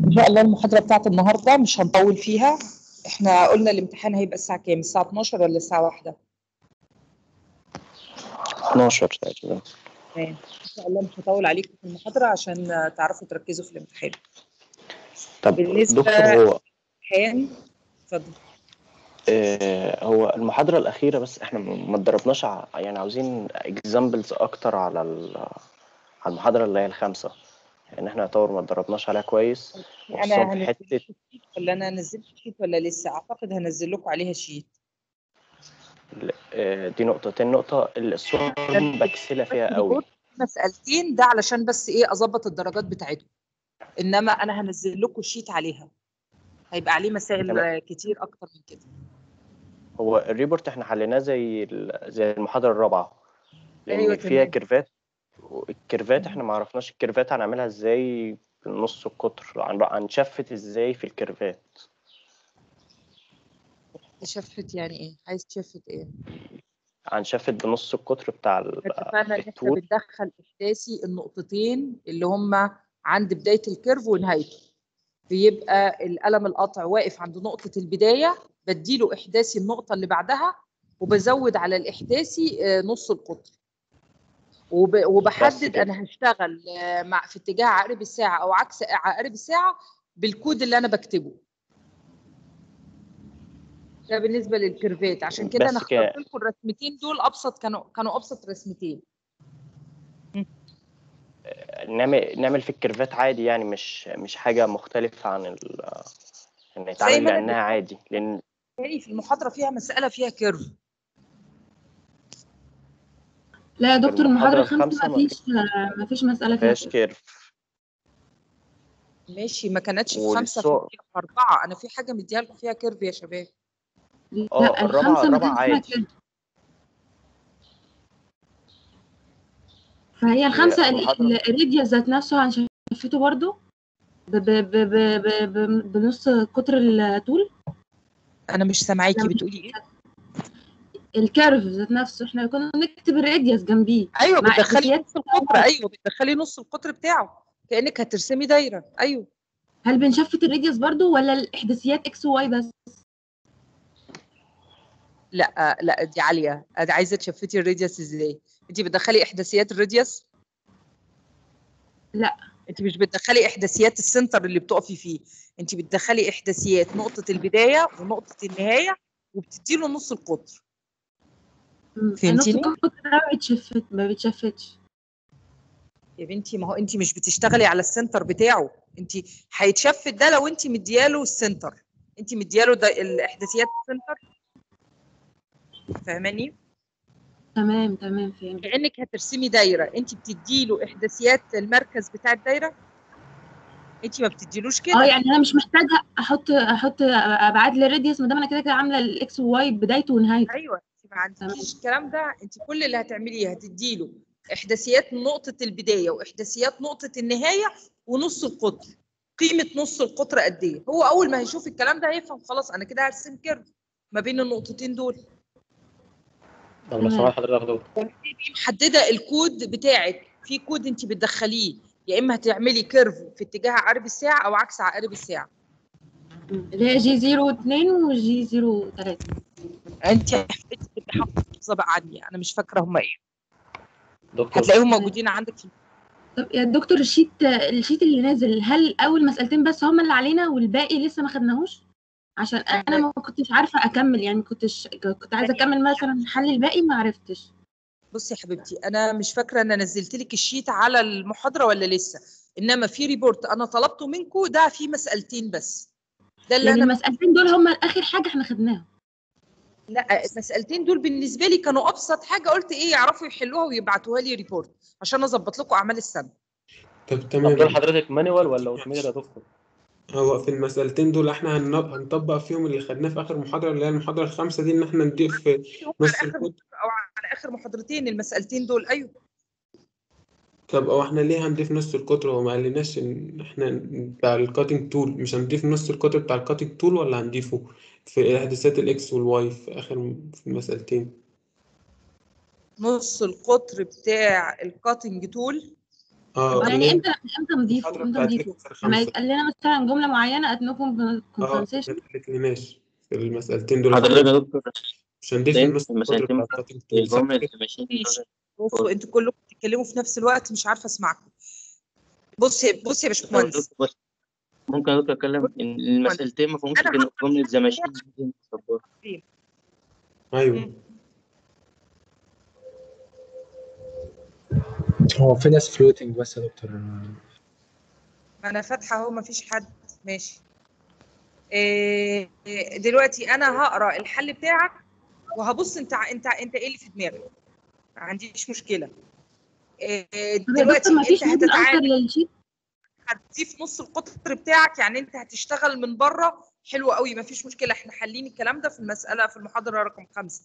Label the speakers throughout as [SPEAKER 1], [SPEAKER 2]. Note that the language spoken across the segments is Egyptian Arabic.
[SPEAKER 1] ان شاء الله المحاضره بتاعت النهارده مش هنطول فيها احنا قلنا الامتحان هيبقى الساعه كام الساعه 12 ولا الساعه 1
[SPEAKER 2] 12 تقريبا
[SPEAKER 1] تمام ان شاء الله مش هطول عليكم في المحاضره عشان تعرفوا تركزوا في الامتحان
[SPEAKER 2] طب
[SPEAKER 1] بالنسبة-
[SPEAKER 2] دكتور هو
[SPEAKER 1] امتحان اتفضل
[SPEAKER 2] آه هو المحاضرة الأخيرة بس احنا ما اتدربناش ع- يعني عاوزين اكزامبلز أكتر على ال- على المحاضرة اللي هي الخامسة يعني احنا يعتبر ما اتدربناش عليها كويس
[SPEAKER 1] انا
[SPEAKER 2] خصوصا في
[SPEAKER 1] هنزل
[SPEAKER 2] حتة
[SPEAKER 1] لكم شيت ولا انا نزلت شيت ولا لسه اعتقد هنزل لكم عليها شيت
[SPEAKER 2] آه، دي نقطة تاني نقطة الصورة بكسلة فيها قوي
[SPEAKER 1] مسألتين ده علشان بس ايه اظبط الدرجات بتاعتكم انما انا هنزل لكم شيت عليها هيبقى عليه مسائل
[SPEAKER 2] تمام.
[SPEAKER 1] كتير اكتر من كده
[SPEAKER 2] هو الريبورت احنا حليناه زي ال- زي المحاضرة الرابعة لأن
[SPEAKER 1] أيوة
[SPEAKER 2] فيها
[SPEAKER 1] تمام.
[SPEAKER 2] كيرفات الكيرفات احنا ما عرفناش الكيرفات هنعملها ازاي بنص القطر هن- هنشفت ازاي في الكيرفات
[SPEAKER 1] تشفت يعني ايه عايز تشفت ايه
[SPEAKER 2] هنشفت بنص القطر بتاع ال-
[SPEAKER 1] اتفقنا ان احنا
[SPEAKER 2] الطول
[SPEAKER 1] بندخل احداثي النقطتين اللي هم عند بدايه الكيرف ونهايته بيبقى القلم القطع واقف عند نقطه البدايه بديله احداثي النقطه اللي بعدها وبزود على الاحداثي آه، نص القطر وب- وبحدد
[SPEAKER 2] كده.
[SPEAKER 1] انا هشتغل آه، مع في اتجاه عقارب الساعه او عكس عقارب الساعه بالكود اللي انا بكتبه ده بالنسبه للكيرفات عشان كده
[SPEAKER 2] بس
[SPEAKER 1] انا
[SPEAKER 2] كده.
[SPEAKER 1] اخترت لكم الرسمتين دول ابسط كانوا كانوا ابسط رسمتين
[SPEAKER 2] نعمل نعمل في الكيرفات عادي يعني مش مش حاجة مختلفة عن ال ان
[SPEAKER 1] زي
[SPEAKER 2] يتعامل
[SPEAKER 1] ما أنا
[SPEAKER 2] لأنها عادي لأن
[SPEAKER 1] تاني في المحاضره فيها مساله فيها كيرف
[SPEAKER 3] لا يا دكتور
[SPEAKER 2] المحاضرة
[SPEAKER 3] المحاضرة الخامسة
[SPEAKER 2] الخامسة
[SPEAKER 3] ما فيش ما فيش مسألة فيها
[SPEAKER 2] مفيهاش
[SPEAKER 3] كده.
[SPEAKER 2] كيرف
[SPEAKER 1] ماشي ما كانتش في خمسه في
[SPEAKER 2] والصور.
[SPEAKER 1] في اربعه انا في حاجه مديها لكم فيها كيرف يا شباب
[SPEAKER 2] اه
[SPEAKER 3] لا
[SPEAKER 2] الرابعة
[SPEAKER 3] الخامسة ما
[SPEAKER 2] الرابعة
[SPEAKER 3] كانش فيها
[SPEAKER 2] عادي
[SPEAKER 3] كده فهي الخامسة ال-
[SPEAKER 2] المحاضرة-
[SPEAKER 3] ال- الراديوس ذات نفسه هنشفته برضو ب- ب- ب- ب- ب- ب- بنص قطر الطول
[SPEAKER 1] انا مش سامعاكي
[SPEAKER 3] لا، مش
[SPEAKER 1] بتقولي ايه
[SPEAKER 3] الكيرف ذات نفسه احنا كنا بنكتب الراديوس جنبيه
[SPEAKER 1] ايوه
[SPEAKER 3] مع
[SPEAKER 1] بتدخلي
[SPEAKER 3] إحداثيات
[SPEAKER 1] نص القطر ايوه بتدخلي نص القطر بتاعه كانك هترسمي دايره ايوه
[SPEAKER 3] هل بنشفت الراديوس برضو ولا الإحداثيات اكس وواي بس
[SPEAKER 1] لا لا دي عاليه انا عايزه تشفتي الراديوس ازاي انت بتدخلي احداثيات الراديوس
[SPEAKER 3] لا.
[SPEAKER 1] انت مش بتدخلي احداثيات السنتر اللي بتقفي فيه انت بتدخلي احداثيات نقطه البدايه ونقطه النهايه وبتدي له نص القطر
[SPEAKER 3] مم. نص
[SPEAKER 1] فهمتيني؟
[SPEAKER 3] القطر ده ما بيتشفت ما بيتشفتش
[SPEAKER 1] يا بنتي ما هو انت مش بتشتغلي على السنتر بتاعه انت هيتشفت ده لو انت مدياله السنتر انت مدياله ده الاحداثيات السنتر فاهماني
[SPEAKER 3] تمام تمام فهمت
[SPEAKER 1] كانك هترسمي دايره انت بتديله احداثيات المركز بتاع الدايره انت ما بتديلوش
[SPEAKER 3] اه
[SPEAKER 1] كده
[SPEAKER 3] يعني انا مش محتاجه احط احط ابعاد للراديوس ما دام انا كده كده عامله الاكس وواي بدايته ونهايته
[SPEAKER 1] ايوه انت ما عندكيش الكلام ده انت كل اللي هتعمليه هتديله احداثيات نقطه البدايه واحداثيات نقطه النهايه ونص القطر قيمه نص القطر قد ايه هو اول ما هيشوف الكلام ده هيفهم خلاص انا كده هرسم كيرف ما بين النقطتين دول
[SPEAKER 4] طب لو
[SPEAKER 3] تمام.
[SPEAKER 4] سمحت حضرتك يا دكتور
[SPEAKER 1] دي محدده الكود بتاعك في كود انت بتدخليه يا اما هتعملي كيرف في اتجاه عقارب الساعه او عكس عقارب الساعه
[SPEAKER 3] اللي هي جي 02 وجي 03
[SPEAKER 1] انت حبيتي تبقي حافظه بقى عني انا مش فاكره هم ايه
[SPEAKER 4] دكتور
[SPEAKER 1] هتلاقيهم موجودين عندك في
[SPEAKER 3] طب يا دكتور الشيت الشيت اللي نازل هل اول مسألتين بس هم اللي علينا والباقي لسه ما خدناهوش عشان انا ما كنتش عارفه اكمل يعني كنتش كنت عايزه اكمل مثلا حل الباقي ما عرفتش
[SPEAKER 1] بصي يا حبيبتي انا مش فاكره ان نزلت لك الشيت على المحاضره ولا لسه انما في ريبورت انا طلبته منكم ده فيه مسالتين بس ده اللي
[SPEAKER 3] يعني
[SPEAKER 1] انا
[SPEAKER 3] المسألتين دول هم اخر حاجه احنا خدناها
[SPEAKER 1] لا المسالتين دول بالنسبه لي كانوا ابسط حاجه قلت ايه يعرفوا يحلوها ويبعتوها لي ريبورت عشان اظبط لكم اعمال السنه
[SPEAKER 5] طب
[SPEAKER 4] طب
[SPEAKER 5] تمام
[SPEAKER 4] دول حضرتك مانوال ولا اوتوميتد يا دكتور؟
[SPEAKER 5] هو في المسألتين دول احنا هن- هنطبق فيهم اللي خدناه في آخر محاضرة اللي هي المحاضرة الخامسة دي إن احنا نضيف
[SPEAKER 1] هم
[SPEAKER 5] نص
[SPEAKER 1] على اخر
[SPEAKER 5] الكود
[SPEAKER 1] او على اخر محاضرتين المسالتين دول ايوه
[SPEAKER 5] طب أو احنا ليه هنضيف نص القطر هو ما قالناش إن احنا بتاع الكاتنج تول مش هنضيف نص القطر بتاع الكاتنج تول ولا هنضيفه في إحداثات الإكس والواي في آخر في المسألتين
[SPEAKER 1] نص القطر بتاع الكاتنج تول
[SPEAKER 5] اه اللي
[SPEAKER 3] يعني
[SPEAKER 5] هي
[SPEAKER 3] امتى امتى نضيفه
[SPEAKER 5] المحاضرة
[SPEAKER 3] امتى
[SPEAKER 5] بتاعت
[SPEAKER 3] نضيفه
[SPEAKER 5] ليكتشر
[SPEAKER 3] لما
[SPEAKER 5] خمسة
[SPEAKER 3] يتقال لنا مثلا جمله معينه اتنكم
[SPEAKER 5] اه
[SPEAKER 3] كومبنسيشن
[SPEAKER 5] ما قالتلناش في المسألتين دول
[SPEAKER 6] حضرتك يا دكتور
[SPEAKER 5] مش هنضيف
[SPEAKER 6] فين
[SPEAKER 5] النص القطر
[SPEAKER 6] المسألتين
[SPEAKER 5] بتاع الكاتنج تول صح
[SPEAKER 6] جملة
[SPEAKER 5] كده؟
[SPEAKER 6] ماشين
[SPEAKER 1] ماشي بصوا انتوا كلكم بتتكلموا في نفس الوقت مش عارفه اسمعكم بص بص يا باشمهندس
[SPEAKER 6] بس ممكن يا دكتور اتكلم ان المسألتين ما فيهمش
[SPEAKER 1] أنا
[SPEAKER 6] غير جملة ذا ماشين
[SPEAKER 5] ايوه
[SPEAKER 7] هو في ناس فلوتنج بس يا دكتور
[SPEAKER 1] ما انا فاتحه اهو ما فيش حد ماشي إيه دلوقتي انا هقرا الحل بتاعك وهبص انت انت انت ايه اللي في دماغك ما عنديش مشكله إيه
[SPEAKER 3] طب يا
[SPEAKER 1] دلوقتي
[SPEAKER 3] دكتور ما فيش
[SPEAKER 1] انت
[SPEAKER 3] ممكن انسر
[SPEAKER 1] هتتعامل
[SPEAKER 3] للشيت
[SPEAKER 1] هتضيف نص القطر بتاعك يعني انت هتشتغل من بره حلو قوي ما فيش مشكله احنا حالين الكلام ده في المساله في المحاضره رقم خمسة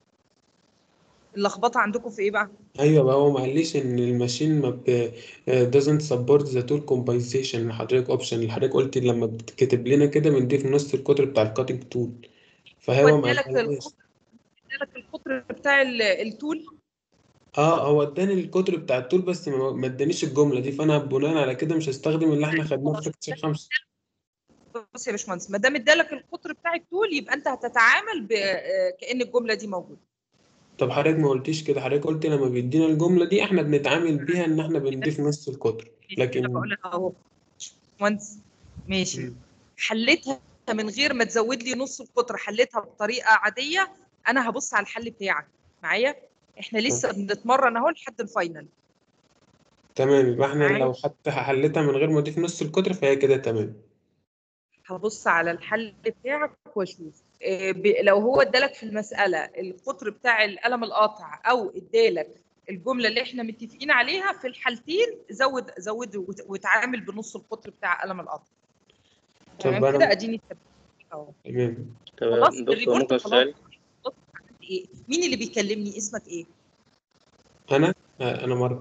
[SPEAKER 1] اللخبطه عندكم في ايه بقى
[SPEAKER 5] ايوه بقى هو ما قاليش ان الماشين ما ب... doesn't support the tool compensation اللي حضرتك اوبشن اللي حضرتك قلت لما بتكتب لنا كده بنضيف نص القطر بتاع الكاتنج تول فهو ما
[SPEAKER 1] ادالك
[SPEAKER 5] قالناش
[SPEAKER 1] القطر ادالك القطر بتاع ال- التول
[SPEAKER 5] اه هو اداني القطر بتاع التول بس ما ما ادانيش الجمله دي فانا بناء على كده مش هستخدم اللي احنا خدناه في ليكتشر خمسة
[SPEAKER 1] بص يا باشمهندس ما دام ادالك القطر بتاع التول يبقى انت هتتعامل ب... آه، كأن الجمله دي موجوده
[SPEAKER 5] طب حضرتك ما قلتيش كده حضرتك قلت لما بيدينا الجمله دي احنا بنتعامل بيها ان احنا بنضيف نص القطر
[SPEAKER 1] انا
[SPEAKER 5] لكن
[SPEAKER 1] بقول لك اهو باشمهندس ماشي
[SPEAKER 5] مم.
[SPEAKER 1] حليتها من غير ما تزود لي نص القطر حليتها بطريقه عاديه انا هبص على الحل بتاعك معايا احنا لسه بنتمرن اهو لحد الفاينل
[SPEAKER 5] تمام يبقى احنا
[SPEAKER 1] معايا.
[SPEAKER 5] لو حتى حليتها من غير ما اضيف نص القطر فهي كده تمام
[SPEAKER 1] هبص على الحل بتاعك واشوف إيه ب- لو هو ادالك في المساله القطر بتاع القلم القاطع او ادالك الجمله اللي احنا متفقين عليها في الحالتين زود زود وت- وتعامل بنص القطر بتاع قلم القاطع
[SPEAKER 5] طب
[SPEAKER 1] تمام
[SPEAKER 5] أنا-
[SPEAKER 1] كده اديني اتفقت اهو
[SPEAKER 5] تمام
[SPEAKER 1] خلاص
[SPEAKER 6] دكتور
[SPEAKER 1] الريبورت
[SPEAKER 6] ممكن
[SPEAKER 1] خلاص
[SPEAKER 6] سؤال
[SPEAKER 1] عملت ايه مين اللي بيكلمني اسمك ايه
[SPEAKER 5] انا آه، انا مرة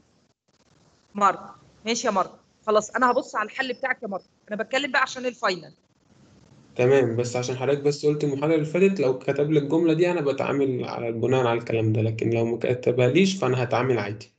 [SPEAKER 1] مارك ماشي يا مارك خلاص انا هبص على الحل بتاعك يا مارك انا بتكلم بقى عشان الفاينل
[SPEAKER 5] تمام بس عشان حضرتك بس قلت المحاضرة اللي فاتت لو كتب لي الجملة دي أنا بتعامل على بناء على الكلام ده لكن لو ما كتبهاليش فأنا هتعامل عادي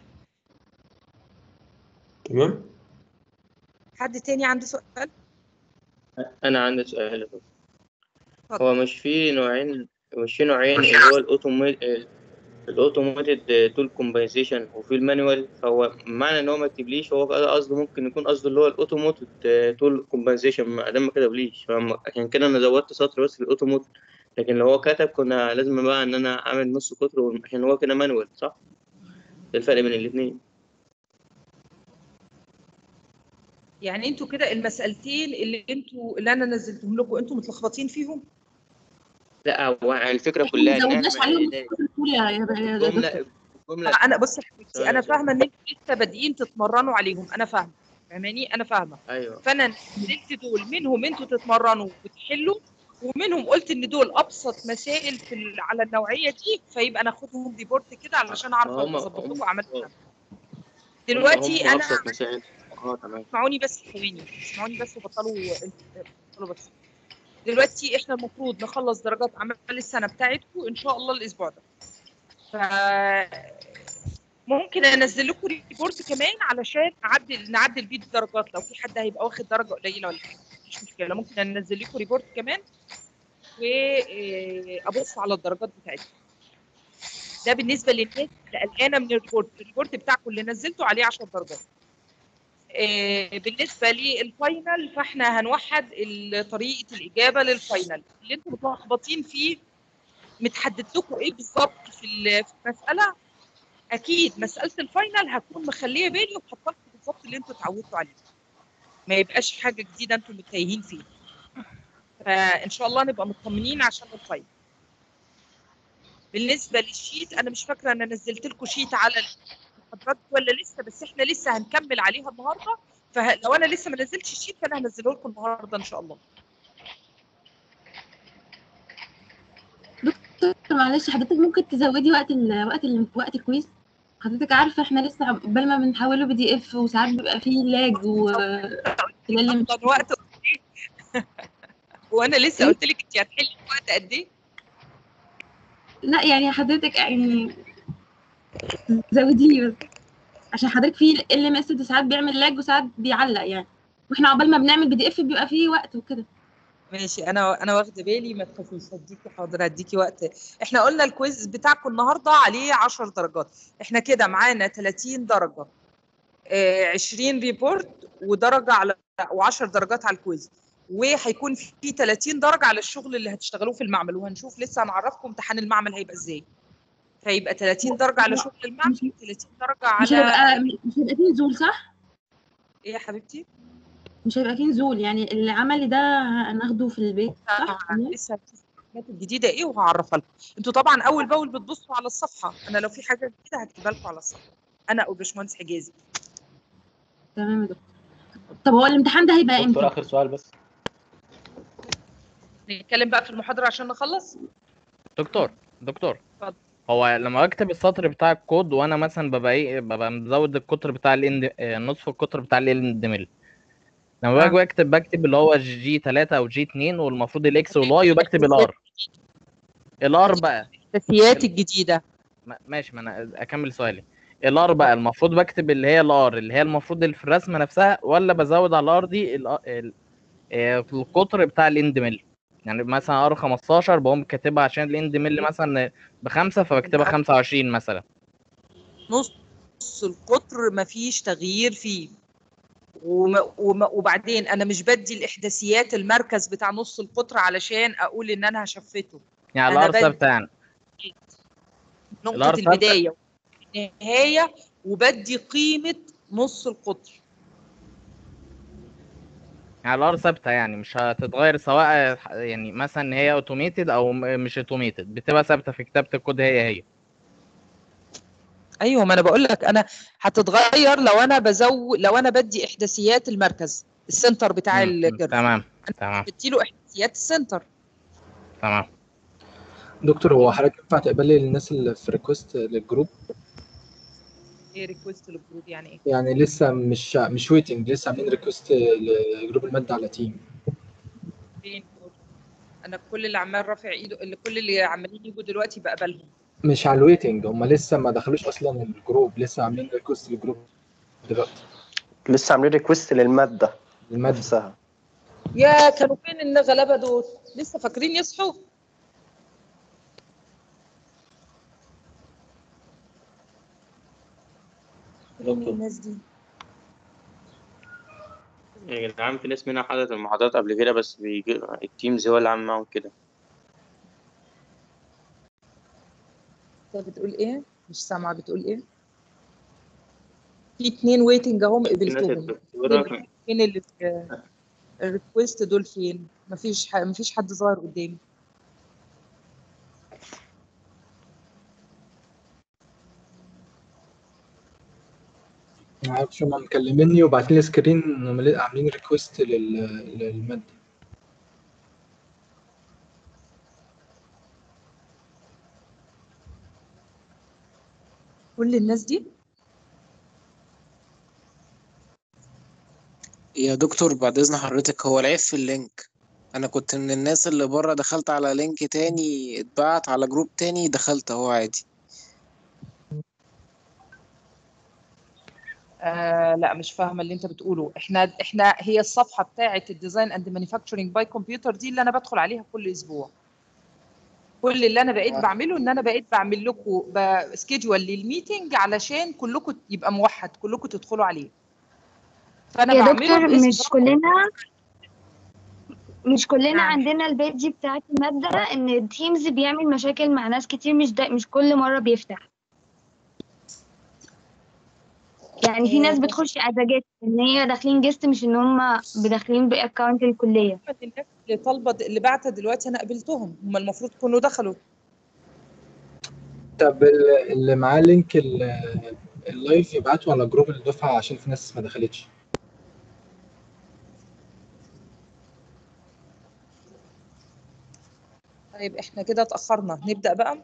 [SPEAKER 5] تمام
[SPEAKER 1] حد تاني عنده سؤال
[SPEAKER 6] انا عندي سؤال يا دكتور.
[SPEAKER 1] اتفضل.
[SPEAKER 6] هو مش في نوعين مش في نوعين اللي هو الاوتوميت الاوتوماتيد تول كومبنسيشن وفي المانوال فهو معنى ان هو ما يكتبليش هو قصده ممكن يكون قصده اللي هو الاوتوماتيد تول كومبنسيشن ما دام ما كتبليش فم- عشان كده انا زودت سطر بس في الاوتوموت لكن لو هو كتب كنا لازم بقى ان انا اعمل نص قطر عشان هو كده مانوال صح؟ ده الفرق بين الاثنين
[SPEAKER 1] يعني انتوا كده المسألتين اللي انتوا اللي انا نزلتهم لكم انتوا متلخبطين فيهم
[SPEAKER 6] لا هو الفكره
[SPEAKER 3] احنا
[SPEAKER 6] كلها
[SPEAKER 3] ما
[SPEAKER 6] ان
[SPEAKER 3] زودناش
[SPEAKER 6] احنا
[SPEAKER 3] عليهم نص قطر الطول يا يا- يا دكتور
[SPEAKER 6] الجمله الجمله
[SPEAKER 1] انا بص يا حبيبتي
[SPEAKER 6] ثواني
[SPEAKER 1] انا
[SPEAKER 6] ثواني.
[SPEAKER 1] فاهمه ان انتوا لسه بادئين تتمرنوا عليهم انا فاهمه فاهماني انا فاهمه
[SPEAKER 6] ايوه
[SPEAKER 1] فانا نزلت دول منهم انتوا تتمرنوا وتحلوا ومنهم قلت ان دول ابسط مسائل في ال- على النوعيه دي فيبقى ناخدهم ريبورت كده علشان اعرف
[SPEAKER 6] هم-
[SPEAKER 1] اظبط
[SPEAKER 6] هم-
[SPEAKER 1] لكم عملت
[SPEAKER 6] آه.
[SPEAKER 1] كام دلوقتي
[SPEAKER 6] هم
[SPEAKER 1] انا
[SPEAKER 6] ابسط مسائل اه تمام
[SPEAKER 1] اسمعوني بس ثواني اسمعوني بس وبطلوا بطلوا بس دلوقتي احنا المفروض نخلص درجات اعمال السنه بتاعتكم ان شاء الله الاسبوع ده ف ممكن انزل لكم ريبورت كمان علشان اعدل نعدل بيه الدرجات لو في حد هيبقى واخد درجه قليله ولا حاجه مش مشكله ممكن انزل لكم ريبورت كمان وابص على الدرجات بتاعتكم ده بالنسبه للناس اللي قلقانه من الريبورت الريبورت بتاعكم اللي نزلته عليه 10 درجات آه، بالنسبه للفاينل فاحنا هنوحد ال- طريقه الاجابه للفاينل اللي انتم متلخبطين فيه متحدد لكم ايه بالظبط في ال- في المساله اكيد مساله الفاينل هكون مخليه بالي وحاطه لكم بالظبط اللي انتم اتعودتوا عليه ما يبقاش حاجه جديده انتم متايهين فيها فان شاء الله نبقى مطمنين عشان الفاينل بالنسبه للشيت انا مش فاكره انا نزلت لكم شيت على المحاضرات ولا لسه بس احنا لسه هنكمل عليها النهارده فلو انا لسه ما نزلتش الشيت فانا هنزله لكم النهارده ان شاء الله
[SPEAKER 3] دكتور معلش حضرتك ممكن تزودي وقت ال وقت ال وقت الكويز حضرتك عارفه احنا لسه قبل ما بنحوله بي دي اف وساعات بيبقى فيه لاج و خلال مش
[SPEAKER 1] طب وقت قد ايه وانا لسه قلت لك انت هتحلي في وقت قد ايه
[SPEAKER 3] لا يعني حضرتك يعني زوديه بس عشان حضرتك في ال ام اس ساعات بيعمل لاج وساعات بيعلق يعني واحنا عقبال ما بنعمل بي دي اف بيبقى فيه وقت وكده
[SPEAKER 1] ماشي انا انا واخده بالي ما تخافيش هديكي حاضر هديكي وقت احنا قلنا الكويز بتاعكم النهارده عليه 10 درجات احنا كده معانا 30 درجه آه 20 ريبورت ودرجه على و10 درجات على الكويز وهيكون في 30 درجه على الشغل اللي هتشتغلوه في المعمل وهنشوف لسه هنعرفكم امتحان المعمل هيبقى ازاي فيبقى 30 درجه على شغل المعمل 30 درجه
[SPEAKER 3] مش
[SPEAKER 1] على
[SPEAKER 3] هيبقى مش هيبقى فيه نزول صح؟
[SPEAKER 1] ايه يا حبيبتي
[SPEAKER 3] مش هيبقى فيه نزول يعني اللي عملي ده هناخده في البيت صح؟
[SPEAKER 1] لسه هتشوفوا الحاجات الجديده ايه وهعرفها لكم انتوا طبعا اول باول بتبصوا على الصفحه انا لو في حاجه جديده هكتبها لكم على الصفحه انا او باشمهندس حجازي
[SPEAKER 3] تمام يا دكتور طب هو الامتحان ده هيبقى
[SPEAKER 4] دكتور
[SPEAKER 3] امتى؟
[SPEAKER 4] اخر سؤال بس
[SPEAKER 1] نتكلم بقى في المحاضره عشان نخلص
[SPEAKER 8] دكتور دكتور
[SPEAKER 1] اتفضل.
[SPEAKER 8] هو لما اكتب السطر بتاع الكود وانا مثلا ببقى ايه ببقى مزود القطر بتاع الاند آه، نصف القطر بتاع الاند ميل لما باجي بكتب بكتب اللي هو جي 3 او جي 2 والمفروض الاكس والواي وبكتب الار الار بقى
[SPEAKER 1] الاساسيات الجديده
[SPEAKER 8] ما- ماشي ما انا اكمل سؤالي الار بقى المفروض بكتب اللي هي الار اللي هي المفروض اللي في الرسمه نفسها ولا بزود على الار دي ال- ال- آه، في القطر بتاع الاند ميل يعني مثلا ار 15 بقوم كاتبها عشان الاند ميل مثلا بخمسه فبكتبها 25 مثلا
[SPEAKER 1] نص القطر مفيش تغيير فيه وم... وم... وبعدين انا مش بدي الاحداثيات المركز بتاع نص القطر علشان اقول ان انا هشفته
[SPEAKER 8] يعني
[SPEAKER 1] أنا
[SPEAKER 8] الار
[SPEAKER 1] بدي-
[SPEAKER 8] ثابته يعني
[SPEAKER 1] نقطه
[SPEAKER 8] الأر ثابتة؟
[SPEAKER 1] البدايه والنهايه وبدي قيمه نص القطر
[SPEAKER 8] يعني الار ثابته يعني مش هتتغير سواء يعني مثلا هي اوتوميتد او م- مش اوتوميتد بتبقى ثابته في كتابه الكود هي هي
[SPEAKER 1] ايوه ما انا بقول لك انا هتتغير لو انا بزود لو انا بدي احداثيات المركز السنتر بتاع
[SPEAKER 8] م- م-
[SPEAKER 1] الكيرف
[SPEAKER 8] تمام تمام
[SPEAKER 1] بدي له احداثيات السنتر
[SPEAKER 8] تمام
[SPEAKER 7] دكتور هو حضرتك ينفع تقبلي الناس اللي في ريكوست للجروب
[SPEAKER 1] ايه ريكوست للجروب يعني ايه
[SPEAKER 7] يعني لسه مش مش ويتنج لسه عاملين ريكوست لجروب المادة على تيم
[SPEAKER 1] فين دول؟ انا كل اللي عمال رافع ايده اللي كل اللي عمالين يجوا دلوقتي بقبلهم
[SPEAKER 7] مش على الويتنج هم لسه ما دخلوش اصلا الجروب لسه عاملين ريكوست للجروب دلوقتي
[SPEAKER 2] لسه عاملين ريكوست للماده
[SPEAKER 7] المادة
[SPEAKER 2] نفسها
[SPEAKER 1] يا كانوا فين الغلابه دول لسه فاكرين يصحوا فين
[SPEAKER 4] دكتور.
[SPEAKER 1] الناس دي
[SPEAKER 6] يا جدعان في ناس منها حضرت المحاضرات قبل كده بس بيجي التيمز هو اللي عامل معاهم كده
[SPEAKER 1] انت بتقول ايه مش سامعه بتقول ايه في اتنين ويتنج اهم
[SPEAKER 6] في ناس
[SPEAKER 1] قبلتهم
[SPEAKER 6] الدكتورة
[SPEAKER 1] فين اللي في الريكوست دول فين مفيش ح... مفيش حد ظاهر قدامي
[SPEAKER 7] ما اعرفش هم مكلميني وبعتين لي سكرين هم ليه عاملين ريكوست للمادة
[SPEAKER 1] كل الناس دي
[SPEAKER 9] يا دكتور بعد إذن حضرتك هو العيب في اللينك أنا كنت من الناس اللي بره دخلت على لينك تاني اتبعت على جروب تاني دخلت أهو عادي
[SPEAKER 1] آه لا مش فاهمه اللي انت بتقوله احنا احنا هي الصفحه بتاعه الديزاين اند مانيفاكتشرنج باي كمبيوتر دي اللي انا بدخل عليها كل اسبوع كل اللي انا بقيت بعمله ان انا بقيت بعمل لكم سكيدجول للميتنج علشان كلكم يبقى موحد كلكم تدخلوا عليه فانا
[SPEAKER 10] يا
[SPEAKER 1] بعمله
[SPEAKER 10] دكتور
[SPEAKER 1] باسم
[SPEAKER 10] مش كلنا مش كلنا
[SPEAKER 1] نعم.
[SPEAKER 10] عندنا البيج بتاعت المادة ان التيمز بيعمل مشاكل مع ناس كتير مش دا مش كل مرة بيفتح يعني في ناس بتخش از جيست ان هي داخلين جيست مش ان هم داخلين باكونت الكلية
[SPEAKER 1] الناس اللي طالبه اللي بعتها دلوقتي انا قابلتهم هم المفروض يكونوا دخلوا
[SPEAKER 7] طب ال- اللي معاه لينك ال- اللايف يبعته على جروب الدفعة عشان في ناس ما دخلتش
[SPEAKER 1] طيب احنا كده اتاخرنا نبدا بقى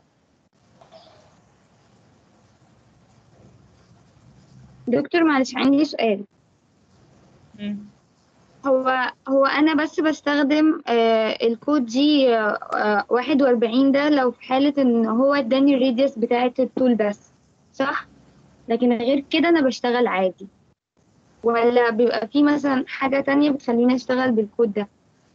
[SPEAKER 10] دكتور معلش عندي سؤال
[SPEAKER 1] مم.
[SPEAKER 10] هو هو انا بس بستخدم آه الكود جي آه واحد واربعين ده لو في حالة ان هو اداني الريديوس بتاعة الطول بس صح لكن غير كده انا بشتغل عادي ولا بيبقى في مثلا حاجة تانية بتخليني اشتغل بالكود ده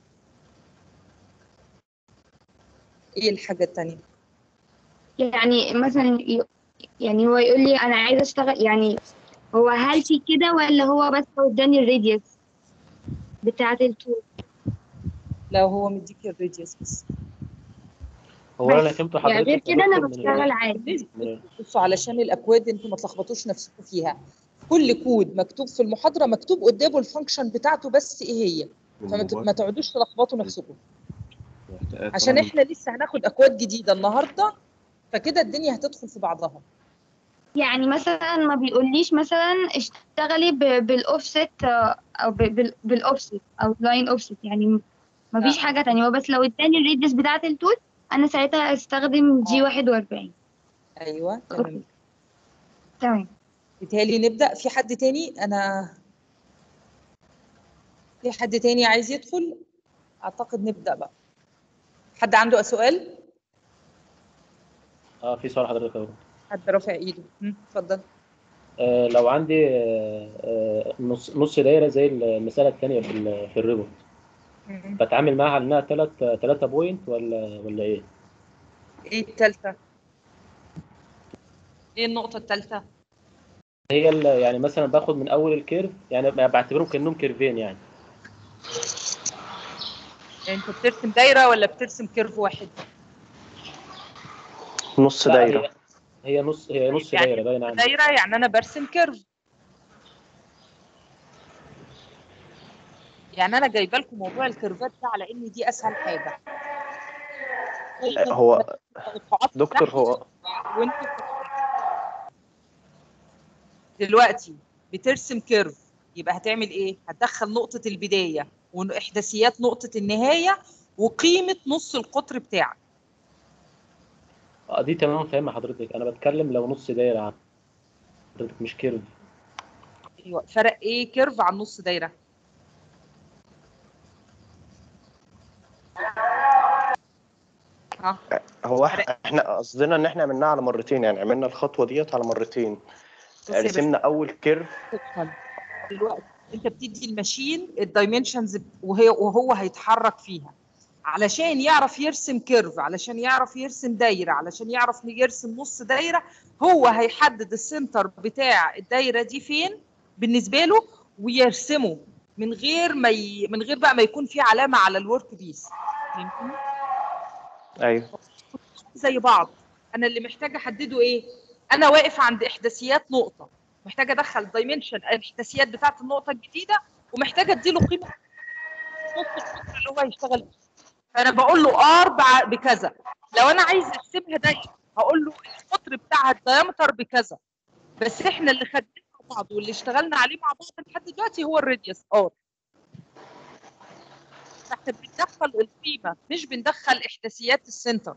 [SPEAKER 1] ايه الحاجه التانيه
[SPEAKER 10] يعني مثلا ي- يعني هو يقول لي انا عايزة اشتغل يعني هو هل في كده ولا هو بس هو اداني الراديوس بتاعة التول
[SPEAKER 1] لا هو مديك الراديوس بس
[SPEAKER 4] هو انا اللي
[SPEAKER 10] بس
[SPEAKER 4] فهمته
[SPEAKER 10] يعني
[SPEAKER 4] حضرتك
[SPEAKER 10] غير
[SPEAKER 4] يا
[SPEAKER 10] كده انا
[SPEAKER 4] دكتور من
[SPEAKER 10] بشتغل
[SPEAKER 4] ال-
[SPEAKER 10] عادي
[SPEAKER 4] من ال-
[SPEAKER 1] بصوا علشان الاكواد انتوا ما تلخبطوش نفسكم فيها كل كود مكتوب في المحاضره مكتوب قدامه الفانكشن بتاعته بس ايه هي فما ت- ما تقعدوش تلخبطوا نفسكم عشان احنا لسه هناخد اكواد جديده النهارده فكده الدنيا هتدخل في بعضها
[SPEAKER 10] يعني مثلا ما بيقوليش مثلا اشتغلي ب- بالاوفست آه، او ب- بال- بالاوفست او لاين اوفست يعني ما فيش حاجه تانية هو بس لو اداني الريديوس بتاعه التول انا ساعتها استخدم جي 41
[SPEAKER 1] ايوه تمام
[SPEAKER 10] تمام
[SPEAKER 1] بالتالي نبدا في حد تاني انا في حد تاني عايز يدخل اعتقد نبدا بقى حد عنده سؤال
[SPEAKER 4] اه في سؤال حضرتك يا دكتور
[SPEAKER 1] حد رافع ايده هم، اتفضل
[SPEAKER 4] آه لو عندي آه آه، نص نص دايره زي المساله الثانيه في ال- في الريبورت
[SPEAKER 1] مم.
[SPEAKER 4] بتعامل معاها على انها 3 3 بوينت ولا ولا ايه؟
[SPEAKER 1] ايه التالتة ايه النقطة التالتة
[SPEAKER 4] هي ال- يعني مثلا باخد من اول الكيرف يعني بعتبرهم كانهم كيرفين يعني
[SPEAKER 1] يعني انت بترسم دايرة ولا بترسم كيرف واحد
[SPEAKER 2] نص
[SPEAKER 4] لا،
[SPEAKER 2] دايره
[SPEAKER 4] هي هي نص هي نص
[SPEAKER 1] يعني
[SPEAKER 4] دايره باين عندي
[SPEAKER 1] دايرة يعني انا برسم كيرف يعني انا جايبه لكم موضوع الكيرفات ده على ان دي اسهل حاجة
[SPEAKER 2] هو
[SPEAKER 1] توقعات
[SPEAKER 2] دكتور
[SPEAKER 1] تحت
[SPEAKER 2] هو
[SPEAKER 1] وانتوا دلوقتي بترسم كيرف يبقى هتعمل ايه هتدخل نقطة البداية واحداثيات نقطة النهاية وقيمة نص القطر بتاعك
[SPEAKER 4] اه دي تمام فاهمها حضرتك انا بتكلم لو نص دايره عن حضرتك مش كيرف
[SPEAKER 1] ايوه فرق ايه كيرف عن نص دايرة ها
[SPEAKER 2] هو إح- احنا قصدنا ان احنا عملناها على مرتين يعني عملنا الخطوه ديت على مرتين
[SPEAKER 1] بص يا
[SPEAKER 2] رسمنا اول كيرف
[SPEAKER 1] تدخل دلوقتي انت بتدي الماشين الدايمنشنز وهي وهو هيتحرك فيها علشان يعرف يرسم كيرف علشان يعرف يرسم دايره علشان يعرف يرسم نص دايره هو هيحدد السنتر بتاع الدايره دي فين بالنسبه له ويرسمه من غير ما ي... من غير بقى ما يكون في علامه على الورك بيس فهمتني؟
[SPEAKER 2] ايوه
[SPEAKER 1] زي بعض انا اللي محتاجه احدده ايه انا واقف عند احداثيات نقطه محتاجه ادخل دايمنشن الاحداثيات بتاعه النقطه الجديده ومحتاجه اديله قيمه نص القطر اللي هو هيشتغل بيه فانا بقول له ار بع- بكذا لو انا عايز ارسمها دايره هقول له القطر بتاعها الدايمتر بكذا بس احنا اللي خدناه مع بعض واللي اشتغلنا عليه مع بعض لحد دلوقتي هو الراديوس ار فاحنا بندخل القيمه مش بندخل احداثيات السنتر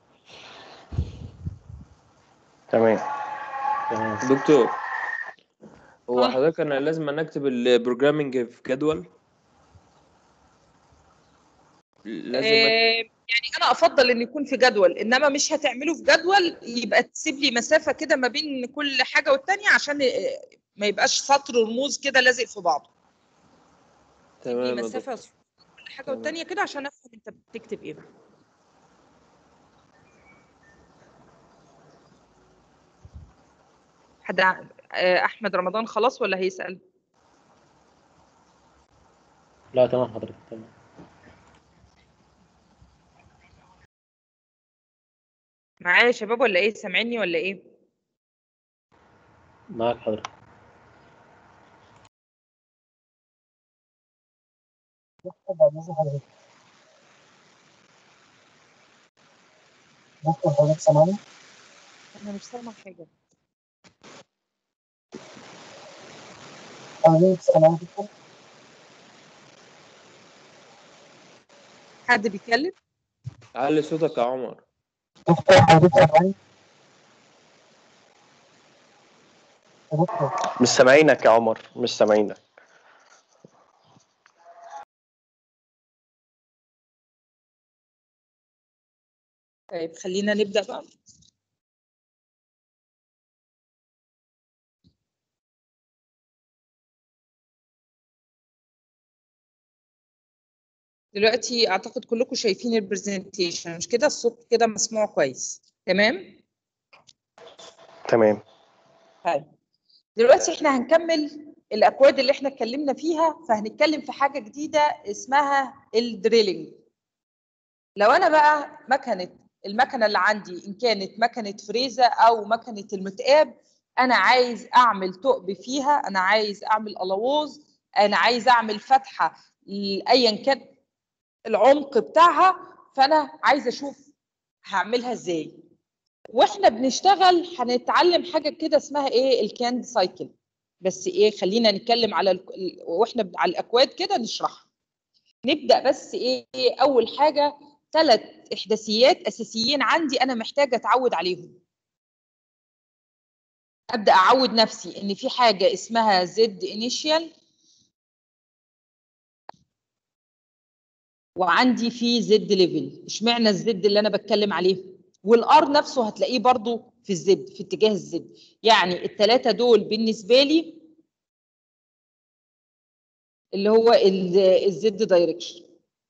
[SPEAKER 2] تمام
[SPEAKER 5] دكتور هو حضرتك انا لازم أنا اكتب البروجرامنج في جدول لازم أكتب.
[SPEAKER 1] آه، يعني انا افضل ان يكون في جدول انما مش هتعمله في جدول يبقى تسيب لي مسافه كده ما بين كل حاجه والتانيه عشان آه، ما يبقاش سطر رموز كده لازق في بعضه سيب لي
[SPEAKER 5] تمام يا
[SPEAKER 1] مسافه
[SPEAKER 5] دكتور
[SPEAKER 1] في كل حاجه
[SPEAKER 5] تمام.
[SPEAKER 1] والتانيه كده عشان افهم انت بتكتب ايه حد ع- آه، احمد رمضان خلاص ولا هيسال
[SPEAKER 4] لا تمام حضرتك تمام
[SPEAKER 1] معايا يا شباب ولا ايه سامعيني ولا ايه
[SPEAKER 4] معاك حضرتك
[SPEAKER 11] بعد إذن حضرتك دكتور حضرتك سامعني؟
[SPEAKER 1] انا مش سامع حاجه
[SPEAKER 11] حضرتك سامعني دكتور؟
[SPEAKER 1] حد بيتكلم
[SPEAKER 5] علي صوتك يا عمر
[SPEAKER 11] دكتور حضرتك سامعني؟ يا دكتور
[SPEAKER 2] مش سامعينك يا عمر مش سامعينك
[SPEAKER 1] طيب خلينا نبدا بقى دلوقتي اعتقد كلكم شايفين البرزنتيشن مش كده الصوت كده مسموع كويس تمام
[SPEAKER 2] تمام
[SPEAKER 1] طيب دلوقتي احنا هنكمل الاكواد اللي احنا اتكلمنا فيها فهنتكلم في حاجه جديده اسمها الدريلينج لو انا بقى مكنه المكنه اللي عندي ان كانت مكنه فريزه او مكنه المتقاب انا عايز اعمل ثقب فيها انا عايز اعمل الووز انا عايز اعمل فتحه ل- ايا كان العمق بتاعها فانا عايزه اشوف هعملها ازاي واحنا بنشتغل هنتعلم حاجه كده اسمها ايه الكاند سايكل بس ايه خلينا نتكلم على ال... ال- واحنا ب- على الاكواد كده نشرحها نبدا بس ايه اول حاجه ثلاث احداثيات اساسيين عندي انا محتاجه اتعود عليهم ابدا اعود نفسي ان في حاجه اسمها زد انيشيال وعندي في زد ليفل اشمعنى الزد اللي انا بتكلم عليه والار نفسه هتلاقيه برضو في الزد في اتجاه الزد يعني الثلاثه دول بالنسبه لي اللي هو ال- الزد دايركشن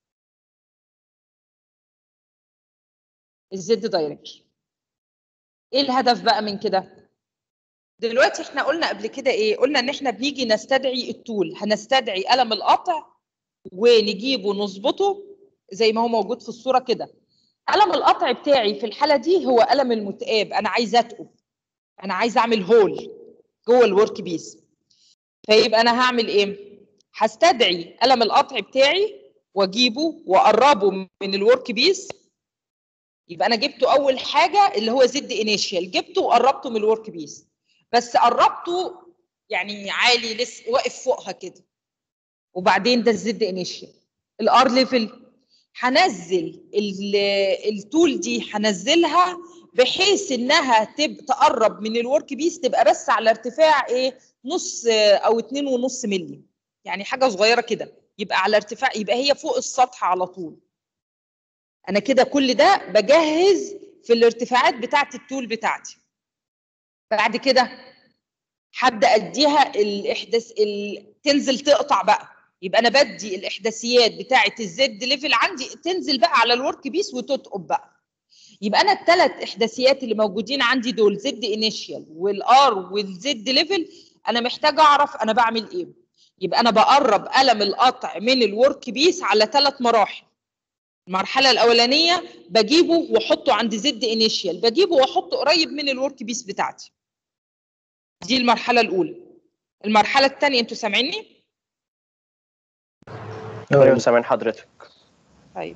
[SPEAKER 1] الزد دايركشن ايه الهدف بقى من كده دلوقتي احنا قلنا قبل كده ايه قلنا ان احنا بنيجي نستدعي التول هنستدعي قلم القطع ونجيبه نظبطه زي ما هو موجود في الصوره كده قلم القطع بتاعي في الحاله دي هو قلم المتقاب انا عايزه اتقب انا عايزه اعمل هول جوه الورك بيس فيبقى انا هعمل ايه هستدعي قلم القطع بتاعي واجيبه واقربه من الورك بيس يبقى انا جبته اول حاجه اللي هو زد انيشيال جبته وقربته من الورك بيس بس قربته يعني عالي لسه واقف فوقها كده وبعدين ده الزد انيشيال الار ليفل هنزل ال- التول دي هنزلها بحيث انها تب تقرب من الورك بيس تبقى بس على ارتفاع ايه نص آه، او اتنين ونص ملي يعني حاجه صغيره كده يبقى على ارتفاع يبقى هي فوق السطح على طول انا كده كل ده بجهز في الارتفاعات بتاعه التول بتاعتي بعد كده هبدا اديها الاحداث ال... تنزل تقطع بقى يبقى انا بدي الاحداثيات بتاعه الزد ليفل عندي تنزل بقى على الورك بيس وتتقب بقى يبقى انا الثلاث احداثيات اللي موجودين عندي دول زد انيشيال والار والزد ليفل انا محتاجه اعرف انا بعمل ايه يبقى انا بقرب قلم القطع من الورك بيس على ثلاث مراحل المرحله الاولانيه بجيبه واحطه عند زد انيشيال بجيبه واحطه قريب من الورك بيس بتاعتي دي المرحله الاولى المرحله الثانيه انتوا سامعيني
[SPEAKER 2] ايوه سامعين حضرتك
[SPEAKER 1] طيب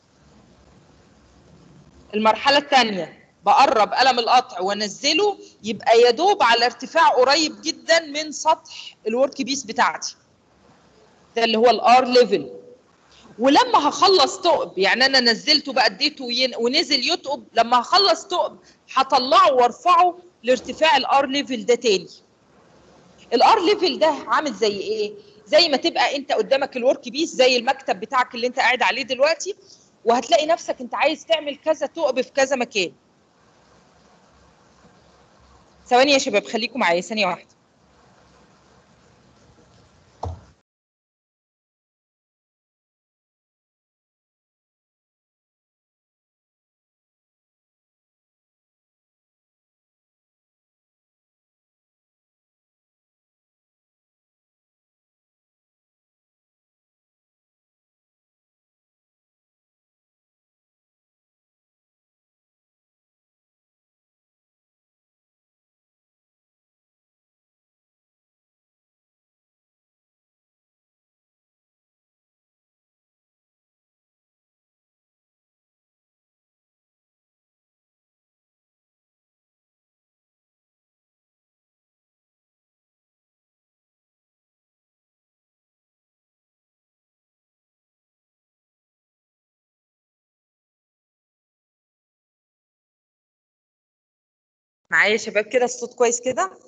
[SPEAKER 1] المرحله الثانيه بقرب قلم القطع وانزله يبقى يا دوب على ارتفاع قريب جدا من سطح الورك بيس بتاعتي ده اللي هو الار ليفل ولما هخلص تقب يعني انا نزلته بقى اديته ين- ونزل يتقب لما هخلص تقب هطلعه وارفعه لارتفاع الار ليفل ده تاني الار ليفل ده عامل زي ايه زي ما تبقى انت قدامك الورك بيس زي المكتب بتاعك اللي انت قاعد عليه دلوقتي وهتلاقي نفسك انت عايز تعمل كذا تقب في كذا مكان ثواني يا شباب خليكم معايا ثانيه واحده معايا يا شباب كده الصوت كويس كده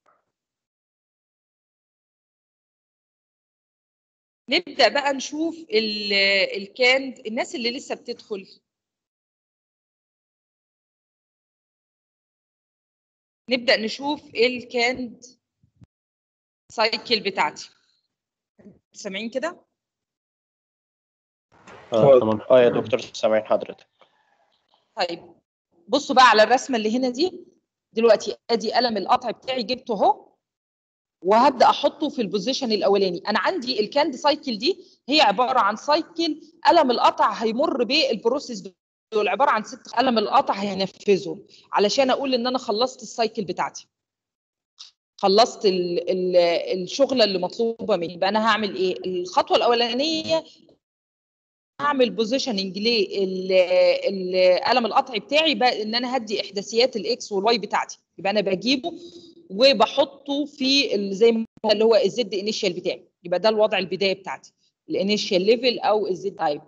[SPEAKER 1] نبدأ بقى نشوف ال- الكاند الناس اللي لسه بتدخل نبدأ نشوف الكاند سايكل بتاعتي سامعين كده
[SPEAKER 4] اه تمام
[SPEAKER 2] اه يا دكتور سامعين حضرتك
[SPEAKER 1] طيب بصوا بقى على الرسمه اللي هنا دي دلوقتي ادي قلم القطع بتاعي جبته اهو وهبدا احطه في البوزيشن الاولاني انا عندي الكاند سايكل دي هي عباره عن سايكل قلم القطع هيمر بالبروسيس دول عباره عن ست قلم القطع هينفذهم علشان اقول ان انا خلصت السايكل بتاعتي خلصت ال ال الشغله اللي مطلوبه مني يبقى انا هعمل ايه الخطوه الاولانيه هعمل بوزيشننج للقلم القطع بتاعي بقى ان انا هدي احداثيات الاكس والواي بتاعتي يبقى انا بجيبه وبحطه في ال- زي ما هو اللي هو الزد انيشال بتاعي يبقى ده الوضع البدايه بتاعتي الانيشال ليفل او الزد تايب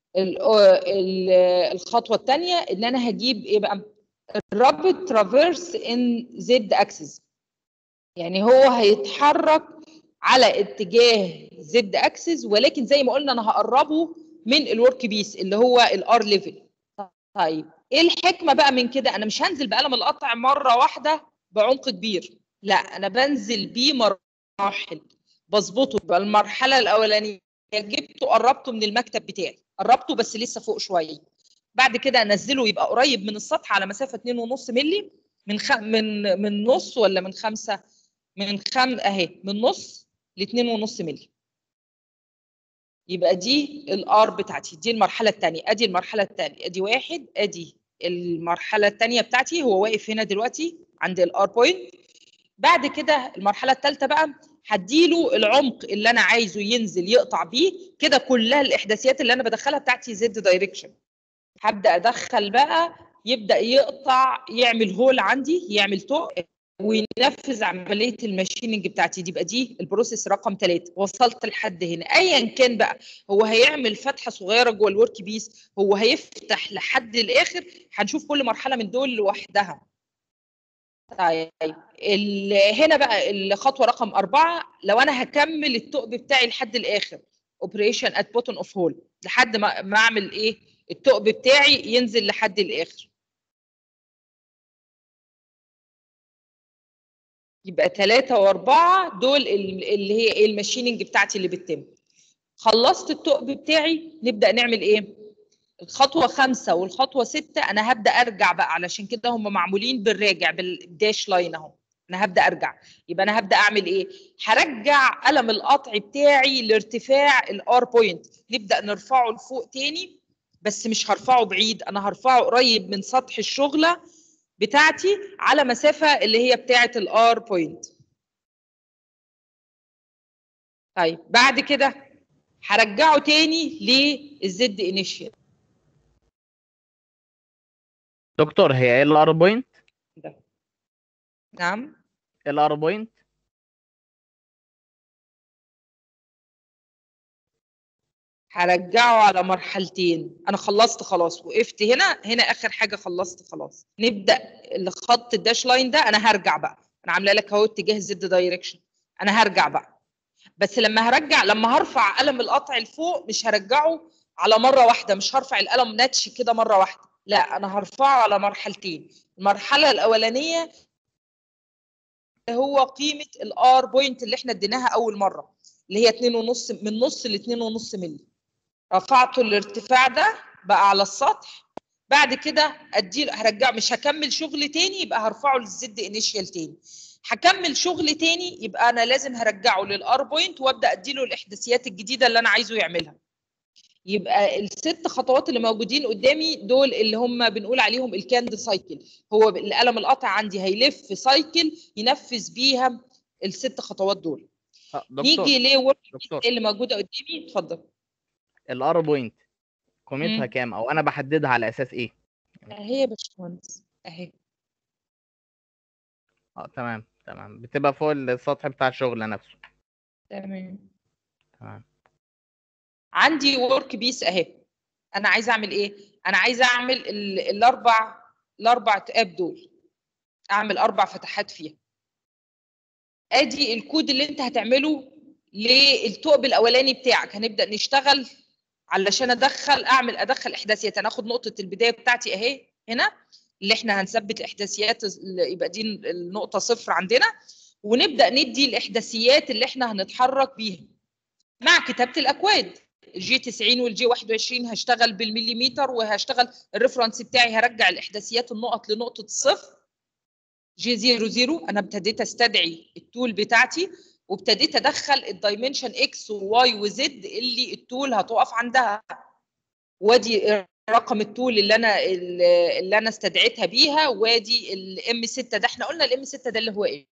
[SPEAKER 1] الخطوه الثانيه ان انا هجيب ايه بقى الرابط ترافيرس ان زد اكسس يعني هو هيتحرك على اتجاه زد اكسس ولكن زي ما قلنا انا هقربه من الورك بيس اللي هو الار ليفل طيب ايه الحكمه بقى من كده انا مش هنزل بقلم القطع مره واحده بعمق كبير لا انا بنزل بيه مراحل بظبطه يبقى المرحله الاولانيه جبته قربته من المكتب بتاعي قربته بس لسه فوق شويه بعد كده انزله يبقى قريب من السطح على مسافه 2.5 مللي من خ... من من نص ولا من خمسة من خم اهي من نص ل 2.5 مللي يبقى دي الار بتاعتي دي المرحله الثانيه ادي المرحله الثانيه ادي واحد ادي المرحله الثانيه بتاعتي هو واقف هنا دلوقتي عند الار بوينت بعد كده المرحله الثالثه بقى هديله العمق اللي انا عايزه ينزل يقطع بيه كده كلها الاحداثيات اللي انا بدخلها بتاعتي زد دايركشن هبدا ادخل بقى يبدا يقطع يعمل هول عندي يعمل توق وينفذ عمليه الماشيننج بتاعتي دي يبقى دي البروسيس رقم ثلاثة وصلت لحد هنا ايا كان بقى هو هيعمل فتحه صغيره جوه الورك بيس هو هيفتح لحد الاخر هنشوف كل مرحله من دول لوحدها طيب ال- هنا بقى الخطوه رقم أربعة لو انا هكمل الثقب بتاعي لحد الاخر اوبريشن ات بوتن اوف هول لحد ما ما اعمل ايه الثقب بتاعي ينزل لحد الاخر يبقى ثلاثة وأربعة دول ال- اللي هي ايه الماشيننج بتاعتي اللي بتتم خلصت الثقب بتاعي نبدأ نعمل ايه الخطوة خمسة والخطوة ستة أنا هبدأ أرجع بقى علشان كده هم معمولين بالراجع بالداش لاين أهو أنا هبدأ أرجع يبقى أنا هبدأ أعمل إيه؟ هرجع قلم القطع بتاعي لارتفاع الار بوينت نبدأ نرفعه لفوق تاني بس مش هرفعه بعيد أنا هرفعه قريب من سطح الشغلة بتاعتي على مسافة اللي هي بتاعة الار بوينت طيب بعد كده هرجعه تاني للزد انيشيال
[SPEAKER 8] دكتور هي ايه الار بوينت
[SPEAKER 1] نعم
[SPEAKER 8] الار بوينت
[SPEAKER 1] هرجعه على مرحلتين انا خلصت خلاص وقفت هنا هنا اخر حاجه خلصت خلاص نبدا الخط الداش لاين ده انا هرجع بقى انا عامله لك اهو اتجاه زد دايركشن انا هرجع بقى بس لما هرجع لما هرفع قلم القطع لفوق مش هرجعه على مره واحده مش هرفع القلم نتش كده مره واحده لا انا هرفعه على مرحلتين المرحله الاولانيه هو قيمه الار بوينت اللي احنا اديناها اول مره اللي هي 2.5 من نص ل 2.5 مللي رفعته الارتفاع ده بقى على السطح بعد كده اديله هرجع مش هكمل شغل تاني يبقى هرفعه للزد انيشيال تاني هكمل شغل تاني يبقى انا لازم هرجعه للار بوينت وابدا اديله الاحداثيات الجديده اللي انا عايزه يعملها يبقى الست خطوات اللي موجودين قدامي دول اللي هم بنقول عليهم الكاند سايكل هو القلم القطع عندي هيلف سايكل ينفذ بيها الست خطوات دول
[SPEAKER 8] آه، دكتور
[SPEAKER 1] نيجي لورك
[SPEAKER 8] دكتور
[SPEAKER 1] اللي موجوده قدامي اتفضل
[SPEAKER 8] الار بوينت قيمتها
[SPEAKER 1] مم.
[SPEAKER 8] كام او انا بحددها على اساس ايه
[SPEAKER 1] اهي يا باشمهندس اهي
[SPEAKER 8] اه تمام تمام بتبقى فوق السطح بتاع الشغل نفسه
[SPEAKER 1] تمام
[SPEAKER 8] تمام
[SPEAKER 1] عندي ورك بيس اهي انا عايزه اعمل ايه انا عايزه اعمل ال- الاربع الاربع تقاب دول اعمل اربع فتحات فيها ادي الكود اللي انت هتعمله للثقب الاولاني بتاعك هنبدا نشتغل علشان ادخل اعمل ادخل احداثيات انا اخد نقطه البدايه بتاعتي اهي هنا اللي احنا هنثبت الاحداثيات ال- يبقى دي النقطه صفر عندنا ونبدا ندي الاحداثيات اللي احنا هنتحرك بيها مع كتابه الاكواد الجي 90 والجي 21 هشتغل بالمليمتر وهشتغل الريفرنس بتاعي هرجع الاحداثيات النقط لنقطه الصفر جي 00 انا ابتديت استدعي التول بتاعتي وابتديت ادخل الدايمنشن اكس وواي وزد اللي التول هتقف عندها وادي رقم التول اللي انا اللي انا استدعيتها بيها وادي الام 6 ده احنا قلنا الام 6 ده اللي هو ايه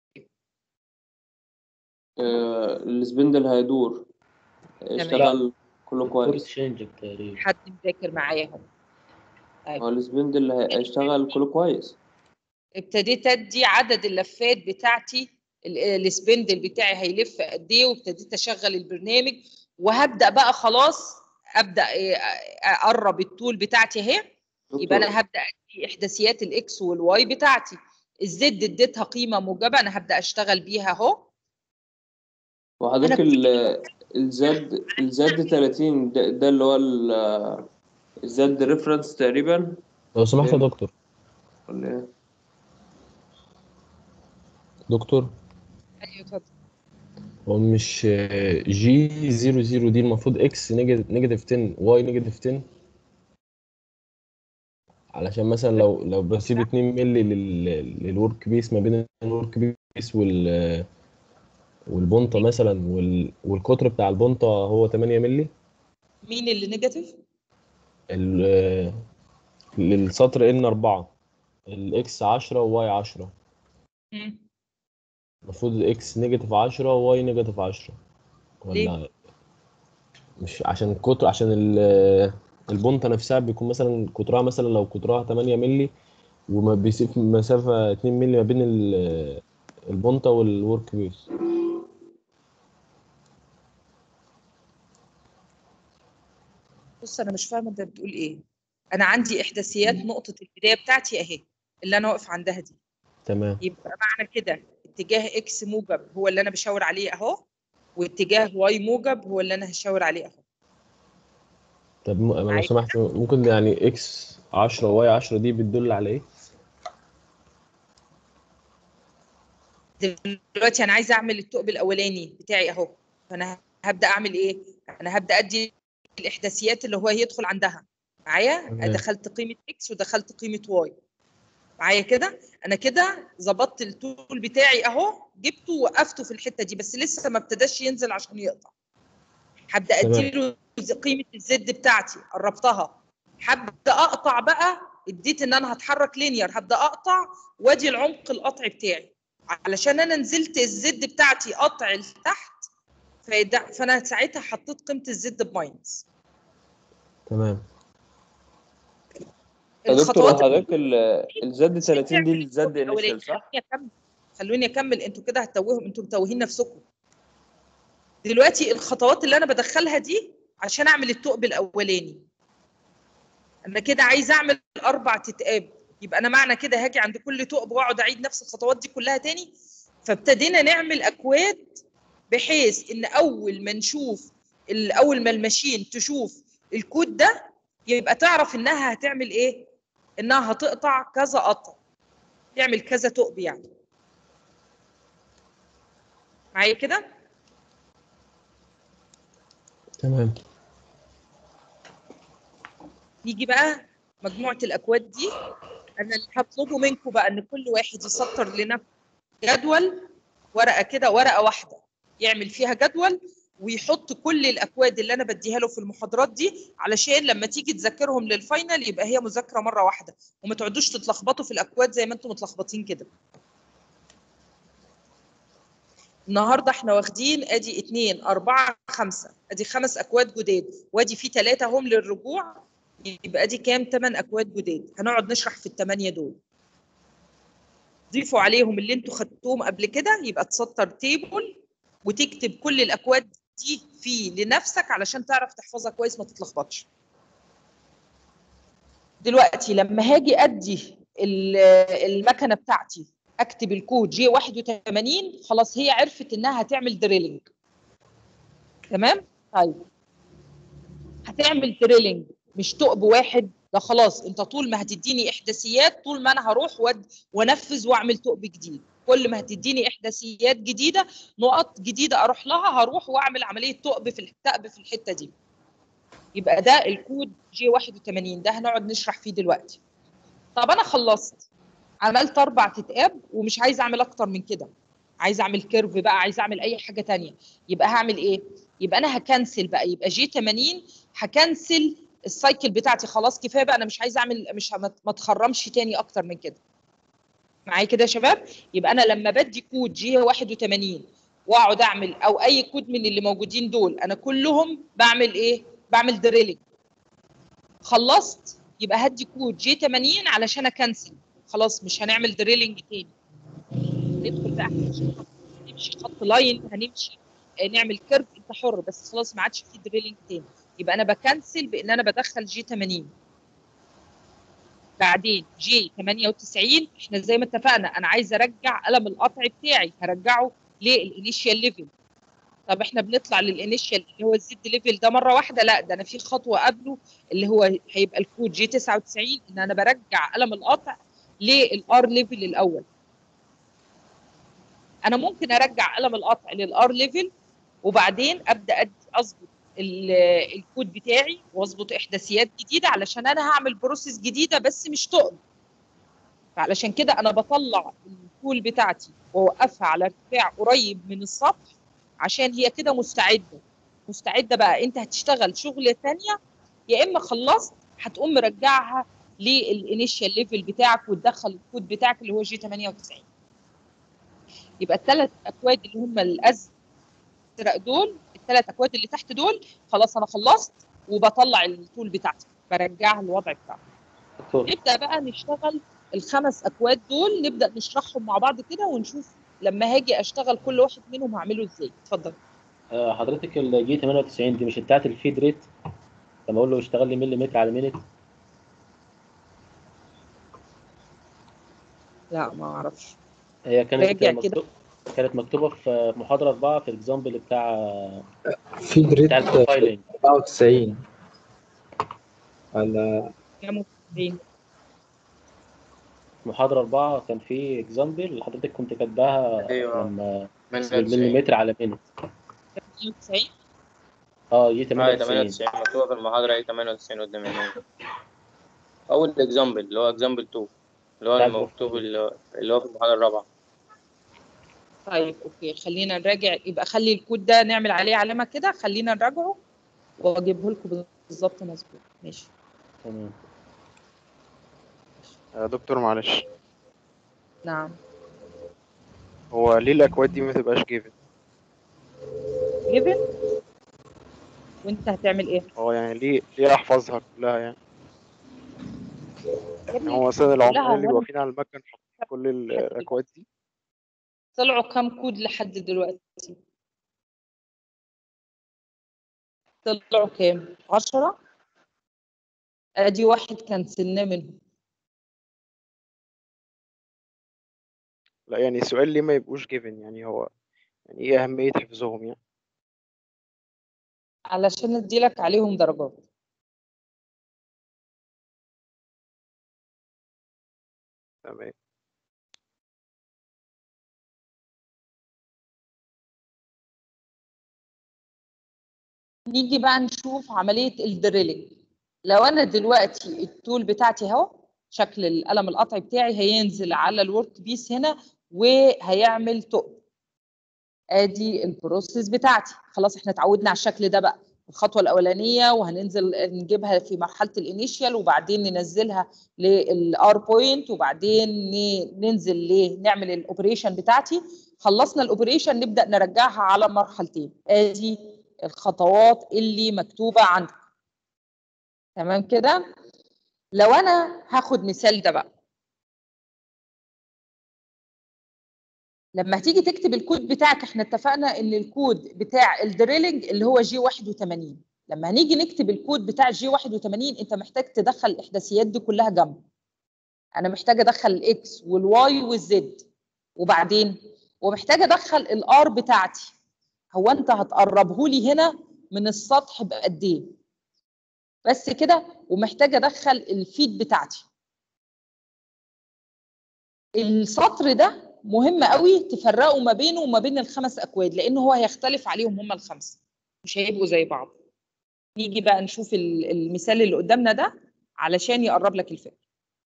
[SPEAKER 5] آه، السبندل هيدور اشتغل كله
[SPEAKER 4] فورس
[SPEAKER 5] كويس
[SPEAKER 4] تشينج تقريبا
[SPEAKER 1] حد مذاكر معايا اهو
[SPEAKER 5] هو السبندل هيشتغل كله كويس
[SPEAKER 1] ابتديت ادي عدد اللفات بتاعتي ال- السبندل بتاعي هيلف قد ايه وابتديت اشغل البرنامج وهبدا بقى خلاص ابدا إيه، اقرب التول بتاعتي اهي يبقى انا هبدا ادي احداثيات الاكس والواي بتاعتي الزد اديتها قيمه موجبه انا هبدا اشتغل بيها اهو
[SPEAKER 5] وحضرتك ال- الزد الزد 30 ده, ده اللي هو ال- الزد ريفرنس تقريبا
[SPEAKER 12] لو سمحت يا دكتور
[SPEAKER 5] ولا ايه؟
[SPEAKER 12] دكتور
[SPEAKER 1] ايوه اتفضل
[SPEAKER 12] هو مش جي 00 دي المفروض اكس نيجاتيف 10 واي نيجاتيف 10 علشان مثلا لو لو بسيب 2 مللي لل- للورك بيس ما بين الورك بيس وال والبونطه مثلا وال والقطر بتاع البونطه هو 8 مللي
[SPEAKER 1] مين اللي نيجاتيف
[SPEAKER 12] ال- للسطر ان 4 الاكس 10 وواي 10
[SPEAKER 1] مم.
[SPEAKER 12] المفروض الاكس نيجاتيف 10 وواي نيجاتيف 10 ولا
[SPEAKER 1] ليه؟
[SPEAKER 12] مش عشان القطر عشان ال- البونطه نفسها بيكون مثلا قطرها مثلا لو قطرها 8 مللي وما بيسيب مسافه 2 مللي ما بين ال- البونطه والورك بيس
[SPEAKER 1] بص انا مش فاهمه انت بتقول ايه انا عندي احداثيات نقطه البدايه بتاعتي اهي اللي انا واقف عندها دي
[SPEAKER 12] تمام
[SPEAKER 1] يبقى معنى كده اتجاه اكس موجب هو اللي انا بشاور عليه اهو واتجاه واي موجب هو اللي انا هشاور عليه اهو
[SPEAKER 12] طب م- لو
[SPEAKER 1] معايا
[SPEAKER 12] سمحت ممكن يعني اكس 10 وواي 10 دي بتدل على ايه؟
[SPEAKER 1] دلوقتي انا عايزه اعمل الثقب الاولاني بتاعي اهو فانا هبدا اعمل ايه انا هبدا ادي الاحداثيات اللي هو هيدخل عندها معايا
[SPEAKER 12] تمام.
[SPEAKER 1] دخلت قيمه اكس ودخلت قيمه واي معايا كده انا كده ظبطت التول بتاعي اهو جبته ووقفته في الحته دي بس لسه ما ابتداش ينزل عشان يقطع هبدا
[SPEAKER 12] تمام.
[SPEAKER 1] اديله ز- قيمه الزد بتاعتي قربتها هبدا اقطع بقى اديت ان انا هتحرك لينير هبدا اقطع وادي العمق القطع بتاعي علشان انا نزلت الزد بتاعتي قطع لتحت فيدا- فانا ساعتها حطيت قيمه الزد بماينس
[SPEAKER 12] تمام
[SPEAKER 5] يا دكتور
[SPEAKER 1] الخطوات
[SPEAKER 5] حضرتك ال- الزد 30 دي الزد
[SPEAKER 1] الاولاني
[SPEAKER 5] انيشال صح؟
[SPEAKER 1] خلوني اكمل خلوني اكمل انتوا كده هتتوهوا انتوا متوهين نفسكم دلوقتي الخطوات اللي انا بدخلها دي عشان اعمل الثقب الاولاني انا كده عايزه اعمل اربع تتقاب يبقى انا معنى كده هاجي عند كل ثقب واقعد اعيد نفس الخطوات دي كلها تاني فابتدينا نعمل اكواد بحيث ان اول ما نشوف ال- اول ما الماشين تشوف الكود ده يبقى تعرف انها هتعمل ايه انها هتقطع كذا قطع تعمل كذا ثقب يعني معايا كده
[SPEAKER 12] تمام
[SPEAKER 1] نيجي بقى مجموعه الاكواد دي انا اللي هطلبه منكم بقى ان كل واحد يسطر لنفسه جدول ورقه كده ورقه واحده يعمل فيها جدول ويحط كل الاكواد اللي انا بديها له في المحاضرات دي علشان لما تيجي تذاكرهم للفاينل يبقى هي مذاكره مره واحده وما تقعدوش تتلخبطوا في الاكواد زي ما انتم متلخبطين كده النهارده احنا واخدين ادي اتنين اربعه خمسه ادي خمس اكواد جداد وادي في ثلاثه هم للرجوع يبقى ادي كام ثمان اكواد جداد هنقعد نشرح في الثمانيه دول ضيفوا عليهم اللي انتوا خدتوهم قبل كده يبقى تسطر تيبل وتكتب كل الاكواد دي فيه لنفسك علشان تعرف تحفظها كويس ما تتلخبطش دلوقتي لما هاجي ادي ال- المكنه بتاعتي اكتب الكود جي 81 خلاص هي عرفت انها هتعمل دريلنج تمام طيب هتعمل دريلنج مش ثقب واحد ده خلاص انت طول ما هتديني احداثيات طول ما انا هروح ود- وانفذ واعمل ثقب جديد كل ما هتديني احداثيات جديده نقط جديده اروح لها هروح واعمل عمليه ثقب في الثقب في الحته دي يبقى ده الكود جي 81 ده هنقعد نشرح فيه دلوقتي طب انا خلصت عملت اربع تتقاب ومش عايزه اعمل اكتر من كده عايزه اعمل كيرف بقى عايزه اعمل اي حاجه تانية يبقى هعمل ايه يبقى انا هكنسل بقى يبقى جي 80 هكنسل السايكل بتاعتي خلاص كفايه بقى انا مش عايزه اعمل مش ه- ما اتخرمش تاني اكتر من كده معايا كده يا شباب يبقى انا لما بدي كود جي 81 واقعد اعمل او اي كود من اللي موجودين دول انا كلهم بعمل ايه بعمل دريلنج خلصت يبقى هدي كود جي 80 علشان اكنسل خلاص مش هنعمل دريلنج تاني ندخل بقى هنمشي خط- هنمشي خط لاين هنمشي آه، نعمل كيرف انت حر بس خلاص ما عادش في دريلنج تاني يبقى انا بكنسل بان انا بدخل جي 80 بعدين جي 98 احنا زي ما اتفقنا انا عايزه ارجع قلم القطع بتاعي هرجعه للانيشال ليفل طب احنا بنطلع للانيشال اللي هو الزد ليفل ده مره واحده لا ده انا في خطوه قبله اللي هو هيبقى الكود جي 99 ان انا برجع قلم القطع للار ليفل الاول انا ممكن ارجع قلم القطع للار ليفل وبعدين ابدا أد- اظبط ال- الكود بتاعي واظبط احداثيات جديده علشان انا هعمل بروسيس جديده بس مش تقل فعلشان كده انا بطلع التول بتاعتي واوقفها على ارتفاع قريب من السطح عشان هي كده مستعده مستعده بقى انت هتشتغل شغله ثانيه يا اما خلصت هتقوم مرجعها للانيشال ليفل بتاعك وتدخل الكود بتاعك اللي هو جي 98 يبقى الثلاث اكواد اللي هم الازرق دول الثلاث اكواد اللي تحت دول خلاص انا خلصت وبطلع التول بتاعتي برجعها للوضع بتاعها
[SPEAKER 4] دكتور
[SPEAKER 1] نبدا بقى نشتغل الخمس اكواد دول نبدا نشرحهم مع بعض كده ونشوف لما هاجي اشتغل كل واحد منهم هعمله ازاي اتفضل
[SPEAKER 4] آه، حضرتك الجي 98 دي مش بتاعت الفيد ريت لما اقول له اشتغل لي ملي متر على مينت
[SPEAKER 1] لا ما اعرفش
[SPEAKER 4] هي كانت
[SPEAKER 1] راجع كده.
[SPEAKER 4] مكتوب كانت مكتوبه في محاضره اربعه في الاكزامبل بتاع
[SPEAKER 7] في دريد
[SPEAKER 4] بتاع البروفايلنج
[SPEAKER 7] 94 على
[SPEAKER 1] كام وفين
[SPEAKER 4] محاضره اربعه كان في اكزامبل اللي حضرتك كنت كاتباها
[SPEAKER 6] أيوة.
[SPEAKER 4] لما
[SPEAKER 6] من
[SPEAKER 4] بالملي متر على مينت
[SPEAKER 1] 98
[SPEAKER 4] اه جي
[SPEAKER 6] اه
[SPEAKER 4] 98
[SPEAKER 6] 98 مكتوبة في المحاضرة ايه 98 قدام عيني أول اكزامبل اللي هو اكزامبل 2 اللي هو
[SPEAKER 4] بتاع
[SPEAKER 6] المكتوب اللي هو اللي هو في المحاضرة الرابعة
[SPEAKER 1] طيب اوكي خلينا نراجع يبقى خلي الكود ده نعمل عليه علامه كده خلينا نراجعه واجيبه لكم بالظبط مظبوط ماشي
[SPEAKER 4] تمام
[SPEAKER 13] يا دكتور معلش
[SPEAKER 1] نعم
[SPEAKER 13] هو ليه الأكواد دي ما تبقاش جيفن
[SPEAKER 1] جيفن وانت هتعمل ايه؟
[SPEAKER 13] هو يعني ليه ليه أحفظها كلها يعني
[SPEAKER 1] يا
[SPEAKER 13] يعني
[SPEAKER 1] ابني
[SPEAKER 13] هو مثلا العمال
[SPEAKER 1] كلها
[SPEAKER 13] اللي
[SPEAKER 1] وانا
[SPEAKER 13] واقفين على المكن حاطين كل الأكواد دي
[SPEAKER 1] طلعوا كام كود لحد دلوقتي؟ طلعوا كام؟ 10 ادي واحد كنسلناه منهم
[SPEAKER 13] لا يعني السؤال ليه ما يبقوش جيفن يعني هو يعني إيه أهمية حفظهم يعني
[SPEAKER 1] علشان اديلك عليهم درجات
[SPEAKER 13] تمام
[SPEAKER 1] نيجي بقى نشوف عملية الدريلينج لو أنا دلوقتي التول بتاعتي أهو شكل القلم القطع بتاعي هينزل على الورك بيس هنا وهيعمل تقل ادي البروسيس بتاعتي خلاص احنا اتعودنا على الشكل ده بقى الخطوه الاولانيه وهننزل نجيبها في مرحله الانيشال وبعدين ننزلها للار بوينت وبعدين ن- ننزل ليه نعمل الاوبريشن بتاعتي خلصنا الاوبريشن نبدا نرجعها على مرحلتين ادي الخطوات اللي مكتوبه عندك تمام كده لو انا هاخد مثال ده بقى لما هتيجي تكتب الكود بتاعك احنا اتفقنا ان الكود بتاع الدريلنج اللي هو جي 81 لما هنيجي نكتب الكود بتاع جي 81 انت محتاج تدخل الاحداثيات دي كلها جنب انا محتاج ادخل الاكس والواي والزد وبعدين ومحتاج ادخل الار بتاعتي هو انت هتقربه لي هنا من السطح بقد ايه بس كده ومحتاج ادخل الفيد بتاعتي السطر ده مهم قوي تفرقوا ما بينه وما بين الخمس اكواد لان هو هيختلف عليهم هم الخمسه مش هيبقوا زي بعض نيجي بقى نشوف ال- المثال اللي قدامنا ده علشان يقرب لك الفكره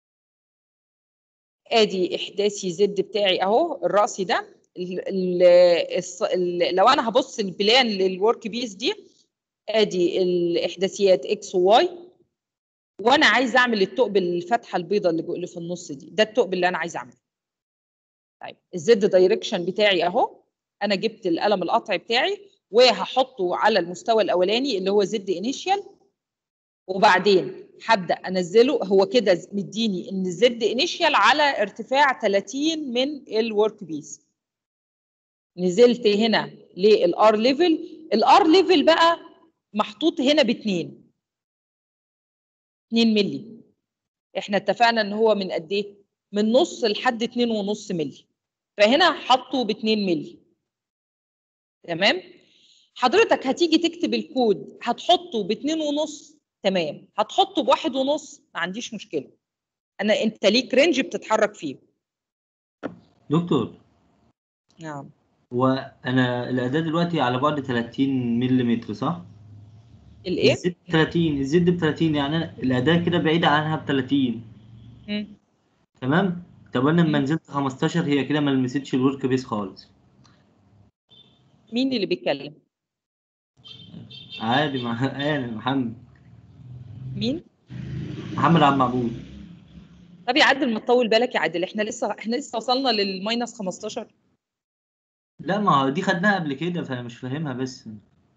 [SPEAKER 1] ادي احداثي زد بتاعي اهو الراسي ده ال ال الص- ال لو انا هبص البلان للورك بيس دي ادي الاحداثيات اكس وواي وانا عايز اعمل الثقب الفتحه البيضاء اللي جو- اللي في النص دي ده الثقب اللي انا عايز اعمله طيب الزد دايركشن بتاعي اهو انا جبت القلم القطع بتاعي وهحطه على المستوى الاولاني اللي هو زد انيشيال وبعدين هبدا انزله هو كده ز- مديني ان الزد انيشيال على ارتفاع 30 من الورك بيس نزلت هنا للار ليفل الار ليفل بقى محطوط هنا باتنين 2 مللي احنا اتفقنا ان هو من قد ايه من نص لحد 2 ونص مللي فهنا حطه ب 2 مللي تمام حضرتك هتيجي تكتب الكود هتحطه ب 2 ونص تمام هتحطه بواحد ونص ما عنديش مشكله انا انت ليك رينج بتتحرك فيه
[SPEAKER 14] دكتور
[SPEAKER 1] نعم
[SPEAKER 14] هو انا الاداة دلوقتي على بعد 30 ملم صح؟
[SPEAKER 1] الايه
[SPEAKER 14] الزد 30 الزد ب 30 يعني أنا الاداة كده بعيدة عنها ب 30
[SPEAKER 1] مم.
[SPEAKER 14] تمام؟ طب انا لما نزلت 15 هي كده ما لمستش الورك بيس خالص
[SPEAKER 1] مين اللي بيتكلم
[SPEAKER 14] عادي مع انا محمد
[SPEAKER 1] مين
[SPEAKER 14] محمد عبد المعبود
[SPEAKER 1] طب يا عادل ما تطول بالك يا عادل احنا لسه احنا لسه وصلنا للماينس 15
[SPEAKER 14] لا ما هو دي خدناها قبل كده فانا مش فاهمها بس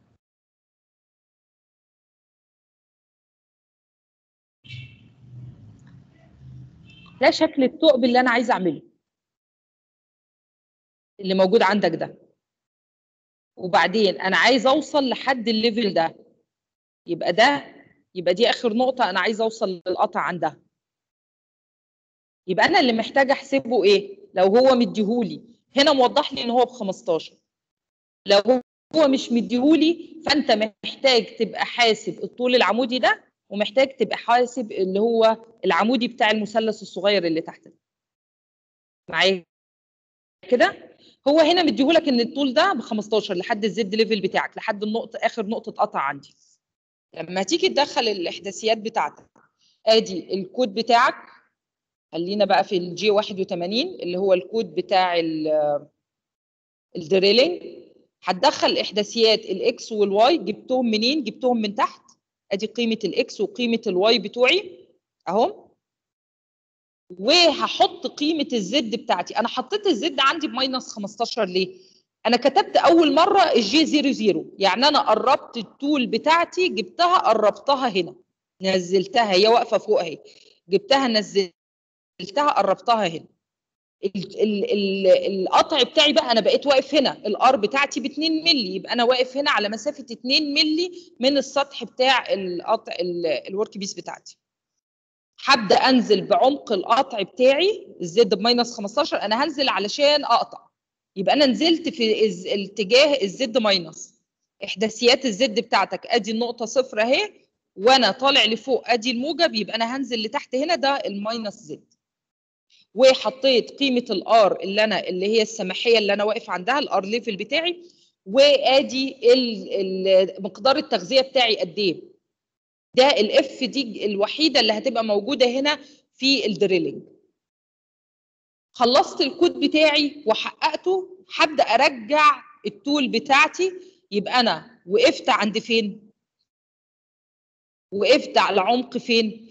[SPEAKER 1] ده شكل الثقب اللي انا عايزه اعمله اللي موجود عندك ده وبعدين انا عايز اوصل لحد الليفل ده يبقى ده يبقى دي اخر نقطه انا عايزه اوصل للقطع عندها يبقى انا اللي محتاجه احسبه ايه لو هو مديهولي هنا موضح لي ان هو ب 15 لو هو مش مديهولي فانت محتاج تبقى حاسب الطول العمودي ده ومحتاج تبقى حاسب اللي هو العمودي بتاع المثلث الصغير اللي تحت ده معايا كده هو هنا مديهولك ان الطول ده ب 15 لحد الزد ليفل بتاعك لحد النقطه اخر نقطه قطع عندي لما تيجي تدخل الاحداثيات بتاعتك ادي الكود بتاعك خلينا بقى في الجي 81 اللي هو الكود بتاع ال- الدريلينج هتدخل احداثيات الاكس والواي جبتهم منين جبتهم من تحت ادي قيمه الاكس وقيمه الواي بتوعي اهو وهحط قيمه الزد بتاعتي انا حطيت الزد عندي بماينس 15 ليه انا كتبت اول مره الجي 00 يعني انا قربت التول بتاعتي جبتها قربتها هنا نزلتها هي واقفه فوق اهي جبتها نزلتها قربتها هنا ال- ال- ال- القطع بتاعي بقى انا بقيت واقف هنا الار بتاعتي ب 2 مللي يبقى انا واقف هنا على مسافه 2 مللي من السطح بتاع القطع الورك بيس بتاعتي هبدا انزل بعمق القطع بتاعي الزد بماينس 15 انا هنزل علشان اقطع يبقى انا نزلت في الز- الاتجاه الزد ماينس احداثيات الزد بتاعتك ادي النقطه صفر اهي وانا طالع لفوق ادي الموجب يبقى انا هنزل لتحت هنا ده الماينس زد وحطيت قيمه الار اللي انا اللي هي السماحيه اللي انا واقف عندها الار ليفل بتاعي وادي ال- ال- مقدار التغذيه بتاعي قد ايه ده الاف دي الوحيده اللي هتبقى موجوده هنا في الدريلينج خلصت الكود بتاعي وحققته هبدا ارجع التول بتاعتي يبقى انا وقفت عند فين وقفت على عمق فين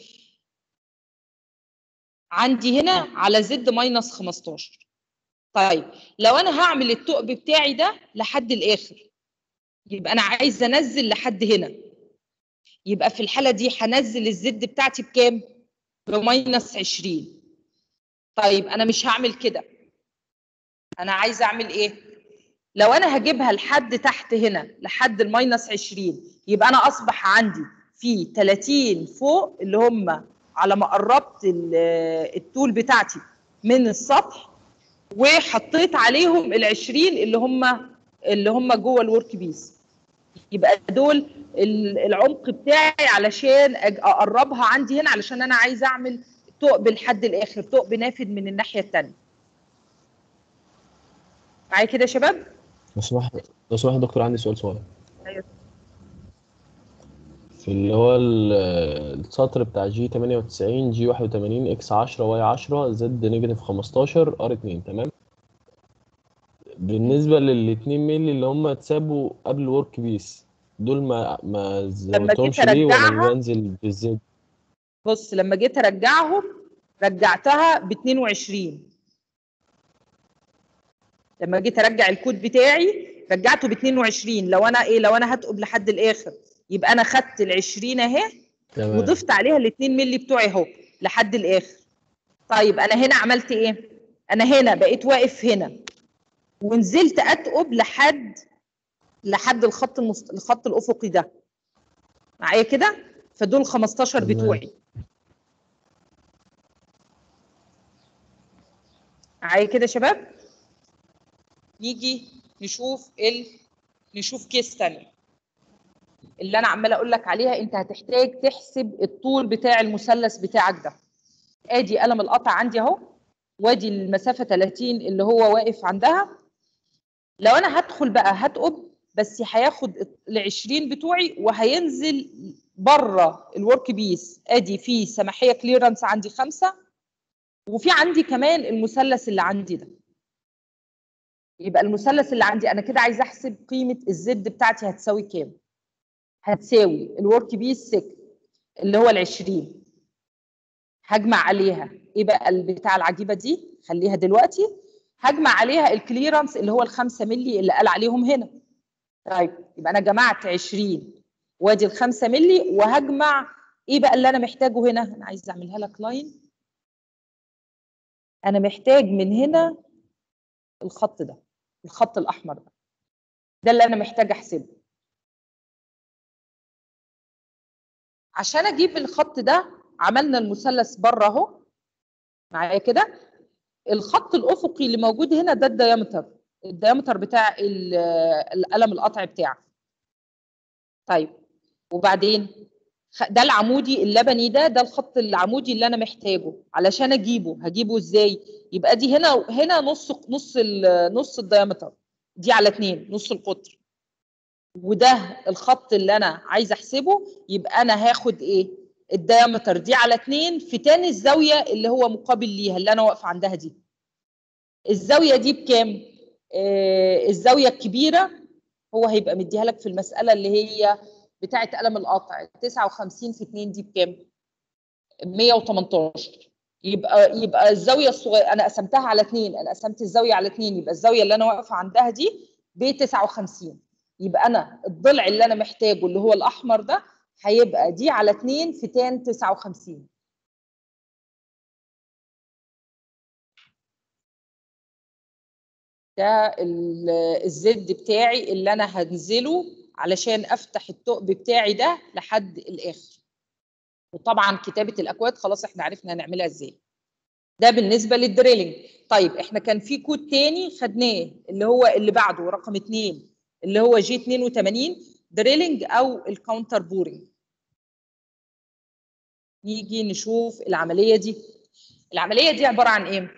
[SPEAKER 1] عندي هنا على زد ماينس 15 طيب لو انا هعمل الثقب بتاعي ده لحد الاخر يبقى انا عايزه انزل لحد هنا يبقى في الحاله دي هنزل الزد بتاعتي بكام بماينس 20 طيب انا مش هعمل كده انا عايزه اعمل ايه لو انا هجيبها لحد تحت هنا لحد الماينس 20 يبقى انا اصبح عندي في 30 فوق اللي هم على ما قربت ال- الطول بتاعتي من السطح وحطيت عليهم ال 20 اللي هم اللي هم جوه الورك بيس يبقى دول ال- العمق بتاعي علشان أج- اقربها عندي هنا علشان انا عايزه اعمل ثقب لحد الاخر ثقب نافذ من الناحيه الثانيه معايا كده يا شباب
[SPEAKER 12] لو سمحت لو سمحت يا دكتور عندي سؤال صغير
[SPEAKER 1] أيوة.
[SPEAKER 12] في اللي هو ال- السطر بتاع جي 98 جي 81 اكس 10 واي 10 زد نيجاتيف 15 ار 2 تمام بالنسبة لل 2 مللي اللي هم اتسابوا قبل ورك بيس دول ما ما
[SPEAKER 1] جيت
[SPEAKER 12] زودتهمش ليه ولا
[SPEAKER 1] أرجعها-
[SPEAKER 12] بنزل بالزد
[SPEAKER 1] بص لما جيت ارجعهم رجعتها ب 22 لما جيت ارجع الكود بتاعي رجعته ب 22 لو انا ايه لو انا هتقب لحد الاخر يبقى انا خدت ال 20 اهي
[SPEAKER 12] تمام
[SPEAKER 1] وضفت عليها ال 2 مللي بتوعي اهو لحد الاخر طيب انا هنا عملت ايه انا هنا بقيت واقف هنا ونزلت اتقب لحد لحد الخط المست... الخط الافقي ده معايا كده فدول 15
[SPEAKER 12] تمام.
[SPEAKER 1] بتوعي معايا كده يا شباب نيجي نشوف ال... نشوف كيس تانية اللي انا عماله اقول لك عليها انت هتحتاج تحسب الطول بتاع المثلث بتاعك ده ادي قلم القطع عندي اهو وادي المسافه 30 اللي هو واقف عندها لو انا هدخل بقى هتقب بس هياخد ال 20 بتوعي وهينزل بره الورك بيس ادي في سماحيه كليرنس عندي خمسه وفي عندي كمان المثلث اللي عندي ده يبقى المثلث اللي عندي انا كده عايزه احسب قيمه الزد بتاعتي هتساوي كام هتساوي الورك بيس 6 اللي هو ال 20 هجمع عليها ايه بقى البتاع العجيبه دي خليها دلوقتي هجمع عليها الكليرنس اللي هو ال 5 مللي اللي قال عليهم هنا طيب يبقى انا جمعت 20 وادي ال 5 مللي وهجمع ايه بقى اللي انا محتاجه هنا انا عايزه اعملها لك لاين انا محتاج من هنا الخط ده الخط الاحمر ده ده اللي انا محتاج احسبه عشان اجيب الخط ده عملنا المثلث بره اهو معايا كده الخط الافقي اللي موجود هنا ده الديامتر الديامتر بتاع ال- القلم القطع بتاعك طيب وبعدين خ- ده العمودي اللبني ده ده الخط العمودي اللي انا محتاجه علشان اجيبه هجيبه ازاي يبقى دي هنا هنا نص نص ال- نص الديامتر دي على اتنين نص القطر وده الخط اللي انا عايزه احسبه يبقى انا هاخد ايه الديامتر دي على اتنين في تاني الزاويه اللي هو مقابل ليها اللي انا واقفه عندها دي الزاويه دي بكام آه الزاويه الكبيره هو هيبقى مديها لك في المساله اللي هي بتاعه قلم القطع 59 في 2 دي بكام 118 يبقى يبقى الزاويه الصغيره انا قسمتها على 2 انا قسمت الزاويه على 2 يبقى الزاويه اللي انا واقفه عندها دي ب 59 يبقى انا الضلع اللي انا محتاجه اللي هو الاحمر ده هيبقى دي على 2 في تان 59 ده ال- الزد بتاعي اللي انا هنزله علشان افتح الثقب بتاعي ده لحد الاخر وطبعا كتابه الاكواد خلاص احنا عرفنا هنعملها ازاي ده بالنسبه للدريلينج طيب احنا كان في كود تاني خدناه اللي هو اللي بعده رقم اتنين اللي هو جي 82 دريلينج او الكاونتر بورينج نيجي نشوف العمليه دي العمليه دي عباره عن ايه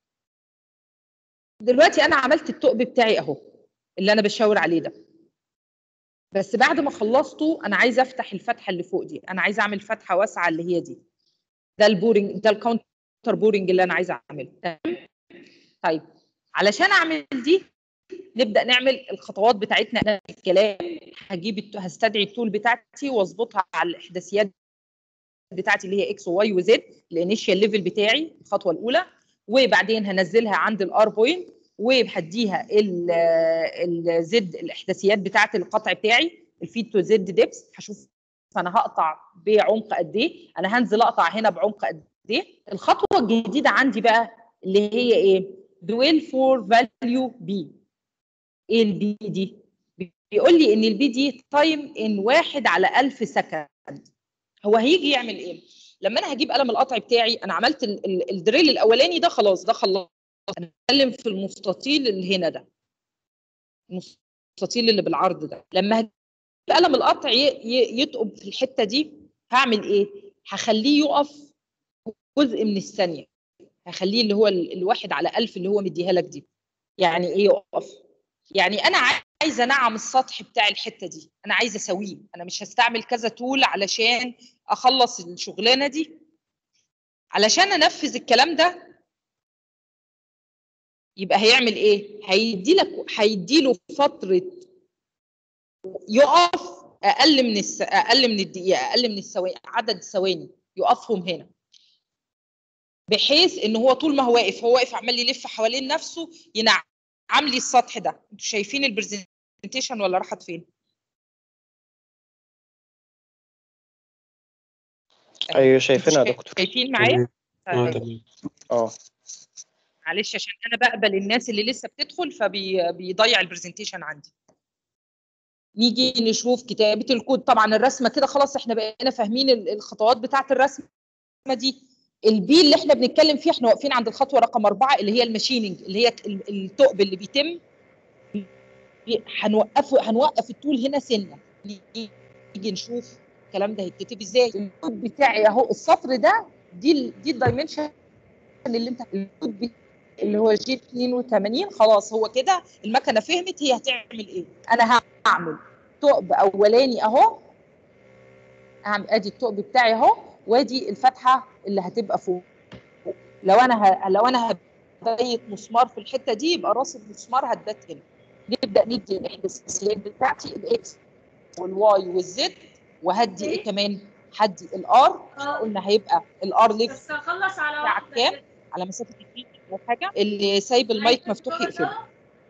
[SPEAKER 1] دلوقتي انا عملت الثقب بتاعي اهو اللي انا بشاور عليه ده بس بعد ما خلصته انا عايزه افتح الفتحه اللي فوق دي انا عايزه اعمل فتحه واسعه اللي هي دي ده البورنج ده الكاونتر بورنج اللي انا عايزه اعمله تمام طيب علشان اعمل دي نبدا نعمل الخطوات بتاعتنا نفس الكلام هجيب الت- هستدعي التول بتاعتي واظبطها على الاحداثيات بتاعتي اللي هي اكس وواي وزد الانيشال ليفل بتاعي الخطوه الاولى وبعدين هنزلها عند الار بوينت وهديها الزد الاحداثيات بتاعت القطع بتاعي الفيد تو زد ديبس هشوف انا هقطع بعمق قد ايه انا هنزل اقطع هنا بعمق قد ايه الخطوه الجديده عندي بقى اللي هي ايه دويل فور فاليو بي ايه البي دي بيقول لي ان البي دي تايم ان واحد على ألف سكند هو هيجي يعمل ايه لما انا هجيب قلم القطع بتاعي انا عملت ال- ال- الدريل الاولاني ده خلاص ده خلاص انا بتكلم في المستطيل اللي هنا ده المستطيل اللي بالعرض ده لما هجيب قلم القطع ي- ي- يتقب في الحته دي هعمل ايه هخليه يقف جزء من الثانيه هخليه اللي هو ال- الواحد على ألف اللي هو مديها لك دي يعني ايه يقف يعني انا عايزه انعم السطح بتاع الحته دي انا عايزه اسويه انا مش هستعمل كذا تول علشان اخلص الشغلانه دي علشان انفذ الكلام ده يبقى هيعمل ايه هيدي لك هيدي له فتره يقف اقل من الس... اقل من الدقيقه اقل من الثواني عدد الثواني يقفهم هنا بحيث ان هو طول ما هو واقف هو واقف عمال يلف حوالين نفسه ينعم لي السطح ده انتوا شايفين البرزنتيشن ولا راحت فين
[SPEAKER 2] ايوه شايفينها يا دكتور
[SPEAKER 1] شايفين معايا
[SPEAKER 5] اه
[SPEAKER 1] طيب.
[SPEAKER 5] تمام
[SPEAKER 2] اه
[SPEAKER 1] معلش عشان انا بقبل الناس اللي لسه بتدخل فبيضيع البرزنتيشن عندي نيجي نشوف كتابه الكود طبعا الرسمه كده خلاص احنا بقينا فاهمين ال- الخطوات بتاعه الرسمه دي البي اللي احنا بنتكلم فيه احنا واقفين عند الخطوه رقم أربعة اللي هي الماشيننج اللي هي ال- الثقب اللي بيتم هنوقفه هنوقف الطول هنا سنه نيجي نشوف الكلام ده هيتكتب ازاي الكود بتاعي اهو السطر ده دي ال- دي الدايمنشن اللي انت الكود بتاعي اللي هو جي 82 خلاص هو كده المكنه فهمت هي هتعمل ايه انا هعمل ثقب اولاني اهو هعمل ادي الثقب بتاعي اهو وادي الفتحه اللي هتبقى فوق لو انا ه... لو انا هبيت مسمار في الحته دي يبقى راس المسمار هتبات هنا نبدا ندي الاحداثيات بتاعتي الاكس والواي والزد وهدي ايه كمان هدي الار قلنا هيبقى الار ليفت
[SPEAKER 15] بس اخلص على
[SPEAKER 1] بتاعك
[SPEAKER 15] واحدة
[SPEAKER 1] كام على مسافه 2 او حاجه اللي سايب المايك مفتوح يقفله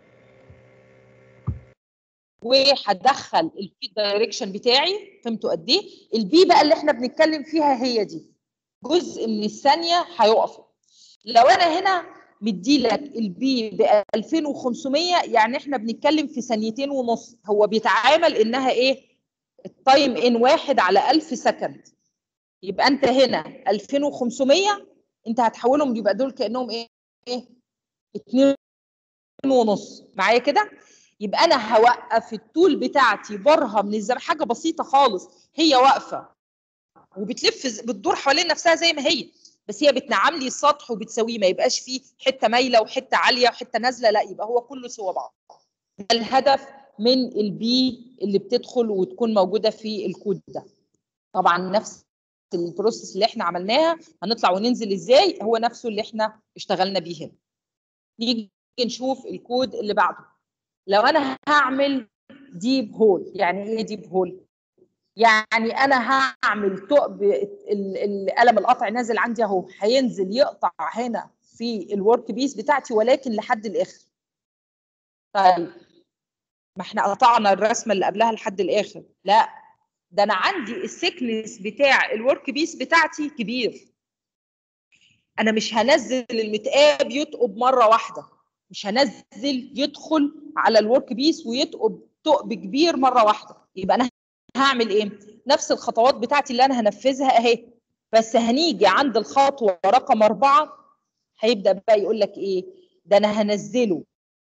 [SPEAKER 1] وهدخل الفيد دايركشن بتاعي فهمتوا قد ايه البي بقى اللي احنا بنتكلم فيها هي دي جزء من الثانيه هيقف لو انا هنا مديلك البي ب 2500 يعني احنا بنتكلم في ثانيتين ونص هو بيتعامل انها ايه التايم ان واحد على 1000 سكند يبقى انت هنا 2500 انت هتحولهم يبقى دول كانهم ايه ايه اتنين ونص معايا كده يبقى انا هوقف التول بتاعتي برها من الزمن حاجه بسيطه خالص هي واقفه وبتلف ز- بتدور حوالين نفسها زي ما هي بس هي بتنعم لي السطح وبتسويه ما يبقاش فيه حته مايله وحته عاليه وحته نازله لا يبقى هو كله سوا بعض ده الهدف من البي اللي بتدخل وتكون موجوده في الكود ده طبعا نفس البروسيس اللي احنا عملناها هنطلع وننزل ازاي هو نفسه اللي احنا اشتغلنا بيه هنا نيجي نشوف الكود اللي بعده لو انا هعمل ديب هول يعني ايه ديب هول يعني انا هعمل ثقب ال- القلم القطع نازل عندي اهو هينزل يقطع هنا في الورك بيس بتاعتي ولكن لحد الاخر طيب ما احنا قطعنا الرسمه اللي قبلها لحد الاخر لا ده انا عندي السكنس بتاع الورك بيس بتاعتي كبير انا مش هنزل المتقاب يتقب مره واحده مش هنزل يدخل على الورك بيس ويتقب ثقب كبير مره واحده يبقى انا هعمل ايه نفس الخطوات بتاعتي اللي انا هنفذها اهي بس هنيجي عند الخطوه رقم أربعة هيبدا بقى يقول لك ايه ده انا هنزله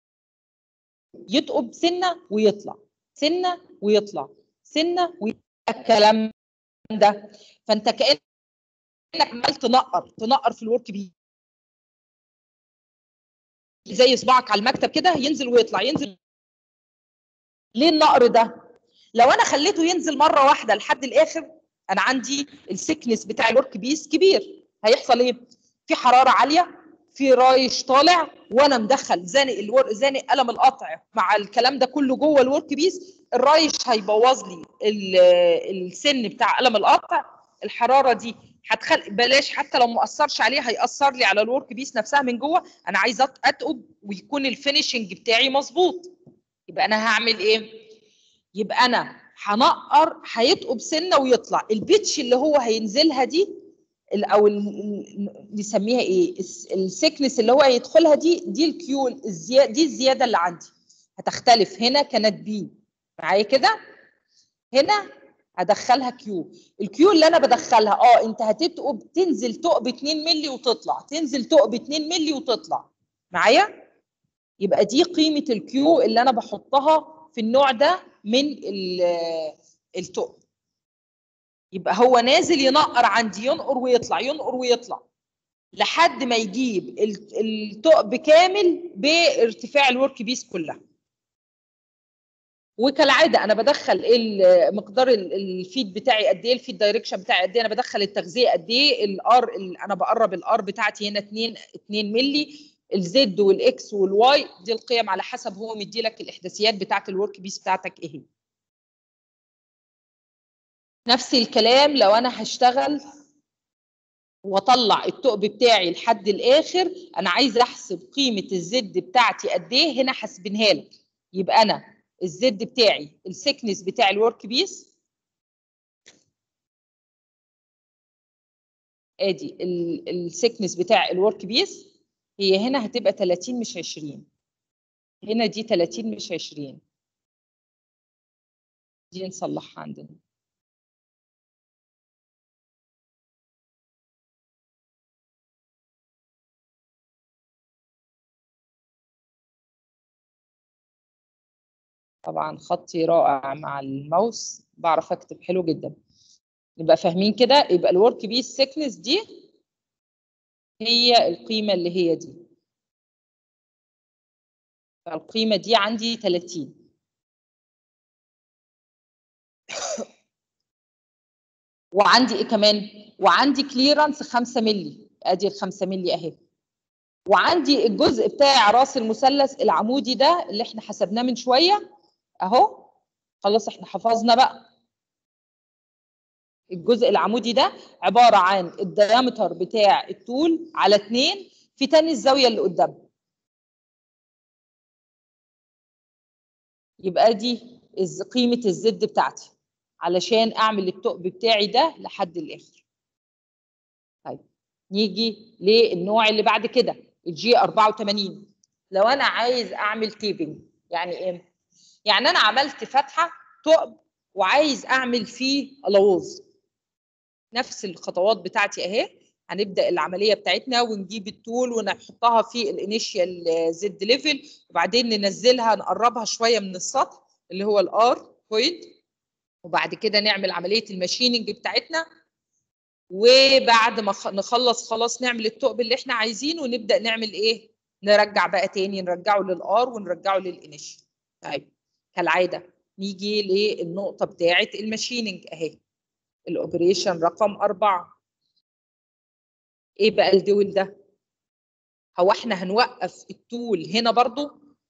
[SPEAKER 1] يتقب سنه ويطلع سنه ويطلع سنه ويطلع الكلام ده فانت كانك عمال تنقر تنقر في الورك بي زي صباعك على المكتب كده ينزل ويطلع ينزل ليه النقر ده لو انا خليته ينزل مره واحده لحد الاخر انا عندي السكنس بتاع الورك بيس كبير هيحصل ايه في حراره عاليه في رايش طالع وانا مدخل زانق الور... زانق قلم القطع مع الكلام ده كله جوه الورك بيس الرايش هيبوظ لي ال- السن بتاع قلم القطع الحراره دي هتخل بلاش حتى لو ما اثرش عليه هياثر لي على الورك بيس نفسها من جوه انا عايزه أت- اتقب ويكون الفينشنج بتاعي مظبوط يبقى انا هعمل ايه يبقى انا هنقر هيتقب سنه ويطلع البيتش اللي هو هينزلها دي ال- او ال- ال- نسميها ايه الس- السكنس اللي هو هيدخلها دي دي الكيو الزياده دي الزياده اللي عندي هتختلف هنا كانت بي معايا كده هنا هدخلها كيو الكيو اللي انا بدخلها اه انت هتتقب تنزل تقب 2 مللي وتطلع تنزل تقب 2 مللي وتطلع معايا يبقى دي قيمه الكيو اللي انا بحطها في النوع ده من ال- التقب يبقى هو نازل ينقر عندي ينقر ويطلع ينقر ويطلع لحد ما يجيب ال- الثقب كامل بارتفاع الورك بيس كلها وكالعاده انا بدخل ايه ال- مقدار ال- الفيد بتاعي قد ايه الفيد دايركشن بتاعي قد ايه انا بدخل التغذيه قد ايه الار انا بقرب الار بتاعتي هنا 2 2 مللي الزد والاكس والواي دي القيم على حسب هو مدي لك الاحداثيات بتاعت الورك بيس بتاعتك ايه هي نفس الكلام لو انا هشتغل واطلع الثقب بتاعي لحد الاخر انا عايزه احسب قيمه الزد بتاعتي قد ايه هنا حاسبينها لك يبقى انا الزد بتاعي السكنس بتاع الورك بيس ادي السكنس بتاع الورك بيس هي هنا هتبقى 30 مش 20 هنا دي 30 مش 20 دي نصلحها عندنا طبعا خطي رائع مع الماوس بعرف اكتب حلو جدا نبقى فاهمين كده يبقى الورك بيس سيكنس دي هي القيمة اللي هي دي فالقيمة دي عندي 30 وعندي ايه كمان وعندي كليرنس 5 مللي ادي ال 5 مللي اهي وعندي الجزء بتاع راس المثلث العمودي ده اللي احنا حسبناه من شويه اهو خلاص احنا حفظنا بقى الجزء العمودي ده عباره عن الديامتر بتاع الطول على 2 في تاني الزاويه اللي قدام يبقى دي الز- قيمه الزد بتاعتي علشان اعمل الثقب بتاعي ده لحد الاخر طيب نيجي للنوع اللي بعد كده الجي 84 لو انا عايز اعمل تيبنج يعني ايه يعني انا عملت فتحه ثقب وعايز اعمل فيه الوز نفس الخطوات بتاعتي اهي هنبدا العمليه بتاعتنا ونجيب الطول ونحطها في الانيشيال زد ليفل وبعدين ننزلها نقربها شويه من السطح اللي هو الار بوينت وبعد كده نعمل عمليه الماشيننج بتاعتنا وبعد ما خ- نخلص خلاص نعمل الثقب اللي احنا عايزينه ونبدا نعمل ايه نرجع بقى تاني نرجعه للار ونرجعه للانيشيال طيب كالعاده نيجي للنقطه بتاعه الماشيننج اهي الاوبريشن رقم أربعة ايه بقى الدول ده هو احنا هنوقف الطول هنا برضو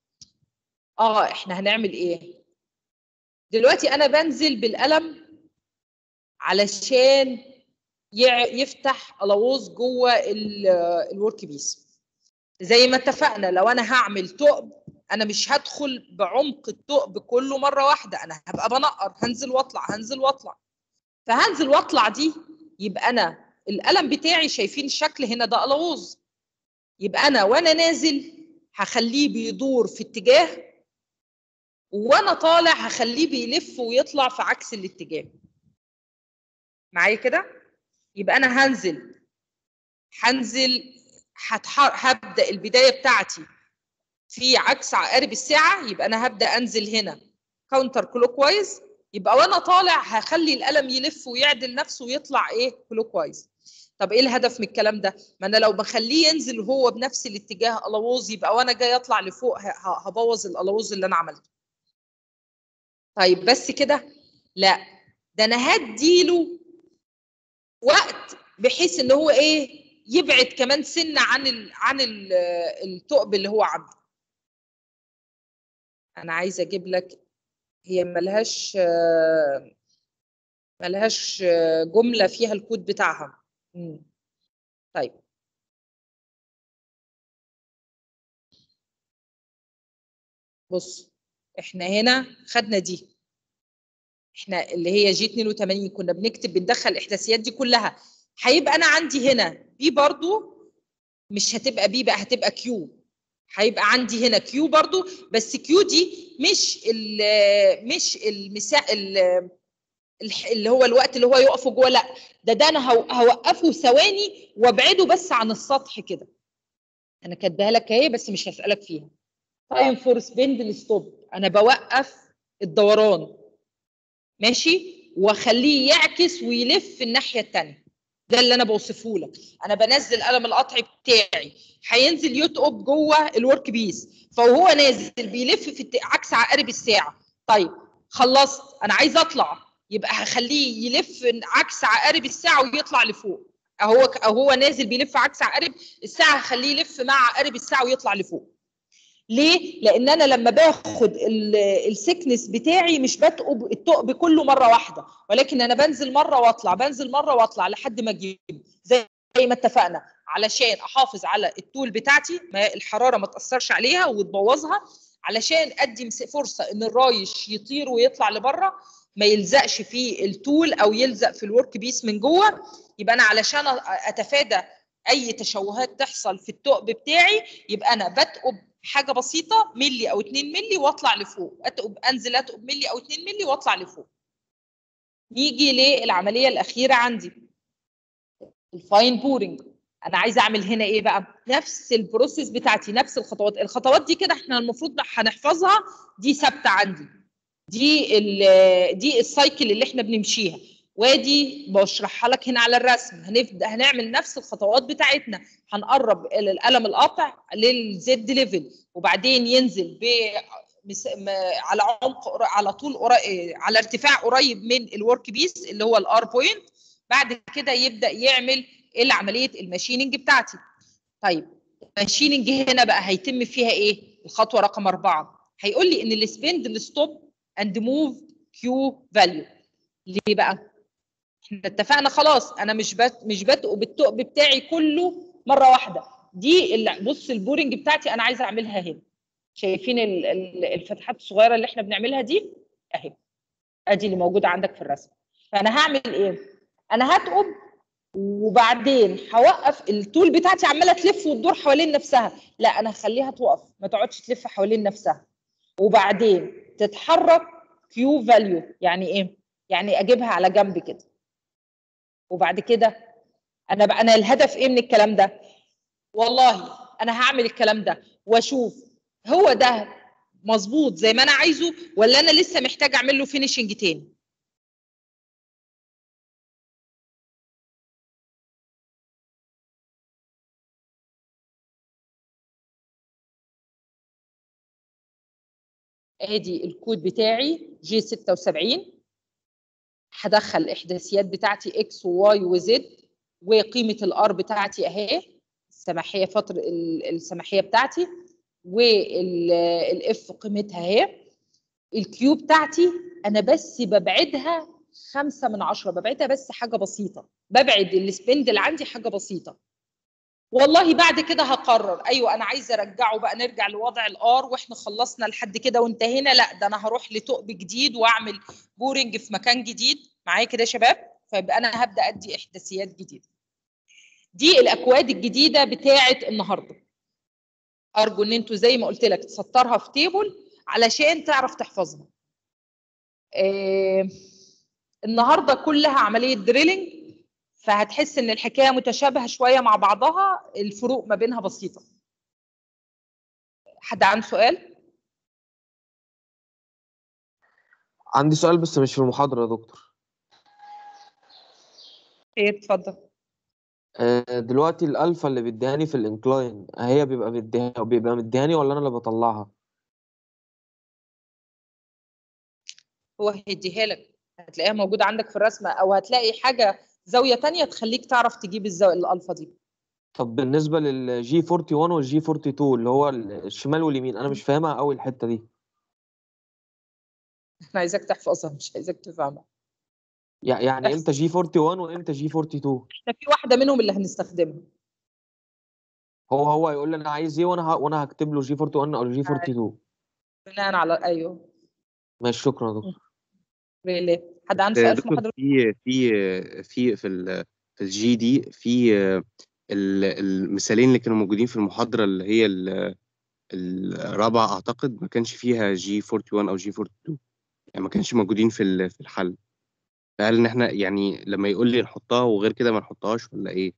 [SPEAKER 1] اه احنا هنعمل ايه دلوقتي انا بنزل بالقلم علشان يع- يفتح الوز جوه الورك بيس زي ما اتفقنا لو انا هعمل ثقب انا مش هدخل بعمق الثقب كله مره واحده انا هبقى بنقر هنزل واطلع هنزل واطلع فهنزل واطلع دي يبقى انا القلم بتاعي شايفين الشكل هنا ده الوز يبقى انا وانا نازل هخليه بيدور في اتجاه وانا طالع هخليه بيلف ويطلع في عكس الاتجاه معايا كده يبقى انا هنزل هنزل هتحر... هبدا البدايه بتاعتي في عكس عقارب الساعه يبقى انا هبدا انزل هنا كاونتر كلوك وايز يبقى وانا طالع هخلي القلم يلف ويعدل نفسه ويطلع ايه كلوك وايز طب ايه الهدف من الكلام ده ما انا لو بخليه ينزل هو بنفس الاتجاه الووز يبقى وانا جاي اطلع لفوق ه- ه- هبوظ الالووز اللي انا عملته طيب بس كده لا ده انا هديله وقت بحيث ان هو ايه يبعد كمان سنه عن ال عن ال الثقب اللي هو عامله انا عايزه اجيب لك هي ملهاش آه، ملهاش آه، جمله فيها الكود بتاعها مم. طيب بص احنا هنا خدنا دي احنا اللي هي جي 82 كنا بنكتب بندخل الاحداثيات دي كلها هيبقى انا عندي هنا بي برضو مش هتبقى بي بقى هتبقى كيو هيبقى عندي هنا كيو برضو بس كيو دي مش ال مش المسا ال- الح- اللي هو الوقت اللي هو يقفه جوه لا ده ده انا هو- هوقفه ثواني وابعده بس عن السطح كده انا كاتباها لك اهي بس مش هسالك فيها تايم فور سبيند ستوب انا بوقف الدوران ماشي واخليه يعكس ويلف الناحيه الثانيه ده اللي انا بوصفه لك انا بنزل قلم القطع بتاعي هينزل يتقب جوه الورك بيس فهو نازل بيلف في الت- عكس عقارب الساعه طيب خلصت انا عايزه اطلع يبقى هخليه يلف عكس عقارب الساعه ويطلع لفوق اهو اهو نازل بيلف عكس عقارب الساعه هخليه يلف مع عقارب الساعه ويطلع لفوق ليه؟ لان انا لما باخد السكنس بتاعي مش بتقب الثقب كله مره واحده ولكن انا بنزل مره واطلع بنزل مره واطلع لحد ما اجيب زي ما اتفقنا علشان احافظ على الطول بتاعتي ما الحراره ما تاثرش عليها وتبوظها علشان ادي مس- فرصه ان الرايش يطير ويطلع لبره ما يلزقش في التول او يلزق في الورك بيس من جوه يبقى انا علشان أ- اتفادى اي تشوهات تحصل في الثقب بتاعي يبقى انا بتقب حاجه بسيطه ملي او 2 ملي واطلع لفوق اتقب انزل اتقب ملي او 2 ملي واطلع لفوق نيجي للعمليه الاخيره عندي الفاين بورنج انا عايزه اعمل هنا ايه بقى نفس البروسيس بتاعتي نفس الخطوات الخطوات دي كده احنا المفروض هنحفظها دي ثابته عندي دي ال- دي السايكل اللي احنا بنمشيها وادي بشرحها لك هنا على الرسم هنبدا هنعمل نفس الخطوات بتاعتنا هنقرب ال- القلم القاطع للزد ليفل وبعدين ينزل ب مس- م- على عمق قر- على طول قرا- على ارتفاع قريب من الورك بيس اللي هو الار بوينت بعد كده يبدا يعمل العمليه الماشيننج بتاعتي طيب الماشيننج هنا بقى هيتم فيها ايه الخطوه رقم أربعة هيقول لي ان السبند الستوب اند موف كيو فاليو ليه بقى احنا اتفقنا خلاص انا مش بت مش بتقب الثقب بتاعي كله مره واحده دي اللي بص البورنج بتاعتي انا عايزه اعملها هنا شايفين ال- ال- الفتحات الصغيره اللي احنا بنعملها دي اهي ادي اللي موجوده عندك في الرسم فانا هعمل ايه انا هتقب وبعدين هوقف التول بتاعتي عماله تلف وتدور حوالين نفسها لا انا هخليها توقف ما تقعدش تلف حوالين نفسها وبعدين تتحرك كيو فاليو يعني ايه يعني اجيبها على جنب كده وبعد كده انا بقى انا الهدف ايه من الكلام ده والله انا هعمل الكلام ده واشوف هو ده مظبوط زي ما انا عايزه ولا انا لسه محتاج اعمل له فينيشنج تاني ادي الكود بتاعي جي 76 هدخل الاحداثيات بتاعتي اكس وواي وزد وقيمه الار بتاعتي اهي السماحيه فتره ال- السماحيه بتاعتي والاف قيمتها اهي الكيو بتاعتي انا بس ببعدها خمسة من عشرة ببعدها بس حاجة بسيطة ببعد السبند اللي عندي حاجة بسيطة والله بعد كده هقرر ايوه انا عايزه ارجعه بقى نرجع لوضع الار واحنا خلصنا لحد كده وانتهينا لا ده انا هروح لثقب جديد واعمل بورنج في مكان جديد معايا كده يا شباب فيبقى انا هبدا ادي احداثيات جديده دي الاكواد الجديده بتاعه النهارده ارجو ان انتوا زي ما قلت لك تسطرها في تيبل علشان تعرف تحفظها آه النهارده كلها عمليه دريلنج فهتحس ان الحكايه متشابهه شويه مع بعضها الفروق ما بينها بسيطه حد عنده سؤال
[SPEAKER 15] عندي سؤال بس مش في المحاضرة يا دكتور
[SPEAKER 1] ايه اتفضل
[SPEAKER 15] آه، دلوقتي الألفا اللي بيديهاني في الانكلاين هي بيبقى مديها بيبقى مديهاني ولا أنا اللي بطلعها؟
[SPEAKER 1] هو هيديها لك هتلاقيها موجوده عندك في الرسمه او هتلاقي حاجه زاويه تانية تخليك تعرف تجيب الزاويه الالفا دي
[SPEAKER 15] طب بالنسبة للجي 41 والجي 42 اللي هو الشمال واليمين أنا مش فاهمها أوي الحتة دي
[SPEAKER 1] انا عايزاك تحفظها مش عايزاك تفهمها
[SPEAKER 15] يع- يعني إمتى جي 41 وإمتى جي 42
[SPEAKER 1] احنا في واحده منهم اللي هنستخدمها
[SPEAKER 15] هو هو يقول لي أنا عايز إيه وأنا ه... وأنا هكتب له جي 41 أو جي 42
[SPEAKER 1] بناء على ايوه
[SPEAKER 15] ماشي شكرا يا دكتور
[SPEAKER 1] ريلي حد عنده
[SPEAKER 16] آه،
[SPEAKER 1] سؤال في
[SPEAKER 16] دكتور
[SPEAKER 1] محاضره
[SPEAKER 16] في في في في ال في الجي دي في آه، ال- المثالين اللي كانوا موجودين في المحاضرة اللي هي ال- الرابعة أعتقد ما كانش فيها جي 41 أو جي 42 يعني ما كانش موجودين في ال- في الحل فهل إن إحنا يعني لما يقول لي نحطها وغير كده ما نحطهاش ولا إيه؟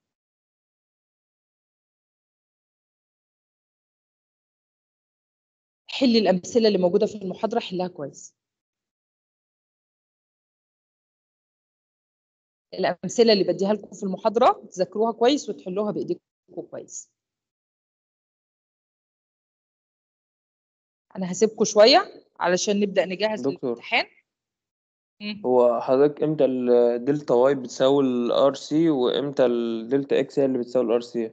[SPEAKER 1] حل الامثله اللي موجوده في المحاضره حلها كويس الامثله اللي بديها لكم في المحاضره تذاكروها كويس وتحلوها بايديكم كويس انا هسيبكم شويه علشان نبدا نجهز
[SPEAKER 15] دكتور.
[SPEAKER 1] للامتحان مم.
[SPEAKER 15] هو حضرتك امتى الدلتا واي بتساوي الار سي وامتى الدلتا اكس هي اللي بتساوي الار سي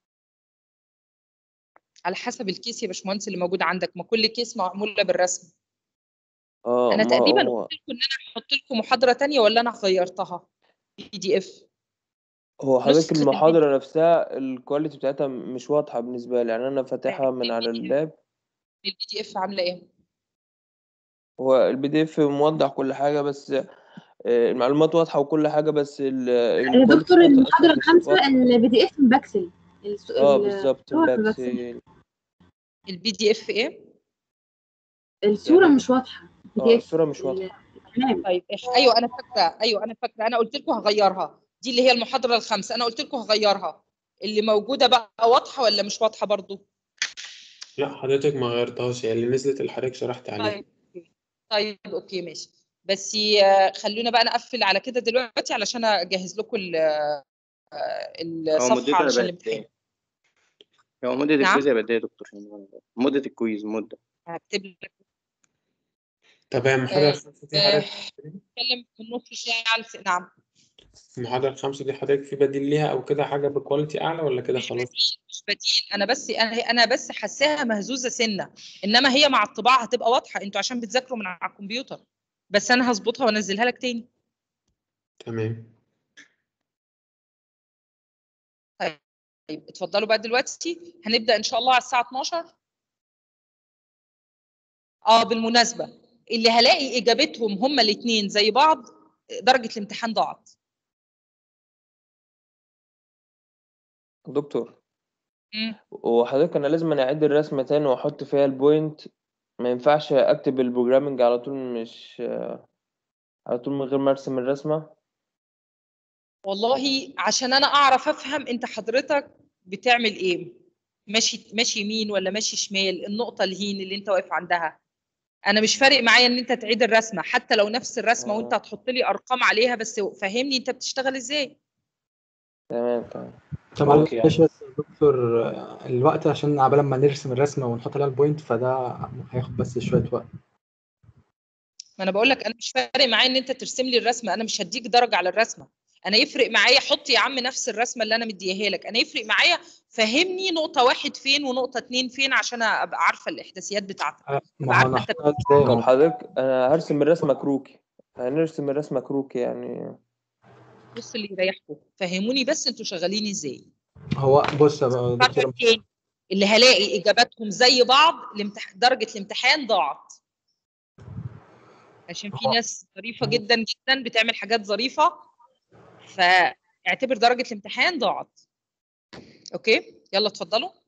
[SPEAKER 1] على حسب الكيس يا باشمهندس اللي موجود عندك ما كل كيس معموله بالرسم
[SPEAKER 15] اه
[SPEAKER 1] انا
[SPEAKER 15] ما
[SPEAKER 1] تقريبا
[SPEAKER 15] هو
[SPEAKER 1] قلت لكم ان انا هحط لكم محاضره تانية ولا انا غيرتها بي دي اف
[SPEAKER 15] هو حضرتك
[SPEAKER 1] نسخة البي
[SPEAKER 15] المحاضرة نفسها الكواليتي بتاعتها مش واضحة بالنسبة لي يعني أنا فاتحها من على اللاب
[SPEAKER 1] البي دي اف عامله ايه
[SPEAKER 15] هو البي دي اف موضح كل حاجة بس آه، المعلومات واضحة وكل حاجة بس ال-
[SPEAKER 3] يا
[SPEAKER 15] الكواليتي
[SPEAKER 3] دكتور
[SPEAKER 15] بتاعتها
[SPEAKER 3] المحاضرة
[SPEAKER 15] أصلا مش
[SPEAKER 3] الخامسة
[SPEAKER 15] واضحة
[SPEAKER 3] البي دي اف مبكسل الس-
[SPEAKER 15] اه
[SPEAKER 3] ال-
[SPEAKER 15] بالظبط
[SPEAKER 3] الصور
[SPEAKER 15] الباكس
[SPEAKER 3] مبكسلة
[SPEAKER 1] البي دي اف ايه
[SPEAKER 3] الصورة
[SPEAKER 15] يعني
[SPEAKER 3] مش واضحة البي
[SPEAKER 15] اه
[SPEAKER 3] دي اف
[SPEAKER 15] الصورة مش واضحة
[SPEAKER 3] الكلام
[SPEAKER 1] طيب إيش- ايوه انا فاكره ايوه انا فاكره انا قلت لكم هغيرها دي اللي هي المحاضره الخامسه انا قلت لكم هغيرها اللي موجوده بقى واضحه ولا مش واضحه برضو
[SPEAKER 5] لا حضرتك ما غيرتهاش هي اللي نزلت اللي حضرتك شرحت عليها
[SPEAKER 1] طيب طيب اوكي ماشي بس آه، خلونا بقى نقفل على كده دلوقتي علشان اجهز لكم ال- آه،
[SPEAKER 6] هو
[SPEAKER 1] الصفحه
[SPEAKER 6] مدتها
[SPEAKER 1] علشان
[SPEAKER 6] بقت
[SPEAKER 1] الامتحان
[SPEAKER 6] ايه؟ هو مدة
[SPEAKER 1] نعم
[SPEAKER 6] الكويز هيبقى قد ايه يا دكتور؟ مدة الكويز مدة
[SPEAKER 1] هكتب لك
[SPEAKER 5] طب هي المحاضرة
[SPEAKER 1] آه،
[SPEAKER 5] الخامسة دي
[SPEAKER 1] آه،
[SPEAKER 5] حضرتك
[SPEAKER 1] نتكلم في نص ساعه لس- نعم
[SPEAKER 5] المحاضرة الخامسة دي حضرتك في بديل ليها أو كده حاجة بكواليتي أعلى ولا كده خلاص؟
[SPEAKER 1] مش بديل انا بس انا انا بس حاساها مهزوزه سنه انما هي مع الطباعه هتبقى واضحه انتوا عشان بتذاكروا من على الكمبيوتر بس انا هظبطها وانزلها لك تاني
[SPEAKER 5] تمام
[SPEAKER 1] طيب اتفضلوا بقى دلوقتي هنبدا ان شاء الله على الساعه 12 اه بالمناسبه اللي هلاقي اجابتهم هما الاثنين زي بعض درجه الامتحان ضاعت
[SPEAKER 15] دكتور
[SPEAKER 1] مم.
[SPEAKER 15] وحضرتك أنا لازم أنا أعيد الرسمة تاني وأحط فيها البوينت ما ينفعش أكتب البروجرامنج على طول مش آه، على طول من غير ما أرسم الرسمة
[SPEAKER 1] والله عشان انا اعرف افهم انت حضرتك بتعمل ايه ماشي ماشي يمين ولا ماشي شمال النقطه الهين اللي انت واقف عندها انا مش فارق معايا ان انت تعيد الرسمه حتى لو نفس الرسمه وانت
[SPEAKER 15] اه
[SPEAKER 1] هتحط لي ارقام عليها بس فهمني انت بتشتغل ازاي
[SPEAKER 15] تمام تمام
[SPEAKER 7] طب
[SPEAKER 4] اوكي
[SPEAKER 7] معلش
[SPEAKER 4] يعني
[SPEAKER 7] بس يا دكتور آه، الوقت عشان عبال ما نرسم الرسمة ونحط عليها البوينت فده هياخد بس شوية وقت
[SPEAKER 1] ما انا بقول لك انا مش فارق معايا ان انت ترسم لي الرسمه انا مش هديك درجه على الرسمه انا يفرق معايا حط يا عم نفس الرسمه اللي انا مديها لك انا يفرق معايا فهمني نقطه واحد فين ونقطه اتنين فين عشان ابقى عارفه الاحداثيات بتاعتك
[SPEAKER 7] آه،
[SPEAKER 1] ابقى
[SPEAKER 7] ما هو
[SPEAKER 1] عارفه
[SPEAKER 7] أنا
[SPEAKER 1] انت
[SPEAKER 7] هحطها ازاي ما
[SPEAKER 15] طب
[SPEAKER 7] هو
[SPEAKER 15] حضرتك أنا هرسم الرسمة كروكي هنرسم الرسمة كروكي يعني
[SPEAKER 1] بص اللي يريحكم فهموني بس انتوا شغالين ازاي
[SPEAKER 7] هو بص يا بقى-
[SPEAKER 1] مرة
[SPEAKER 7] دكتور
[SPEAKER 1] تاني اللي هلاقي اجاباتهم زي بعض الامتح... درجه الامتحان ضاعت عشان في
[SPEAKER 7] هو
[SPEAKER 1] ناس ظريفه جدا جدا بتعمل حاجات ظريفه فاعتبر درجه الامتحان ضاعت اوكي يلا اتفضلوا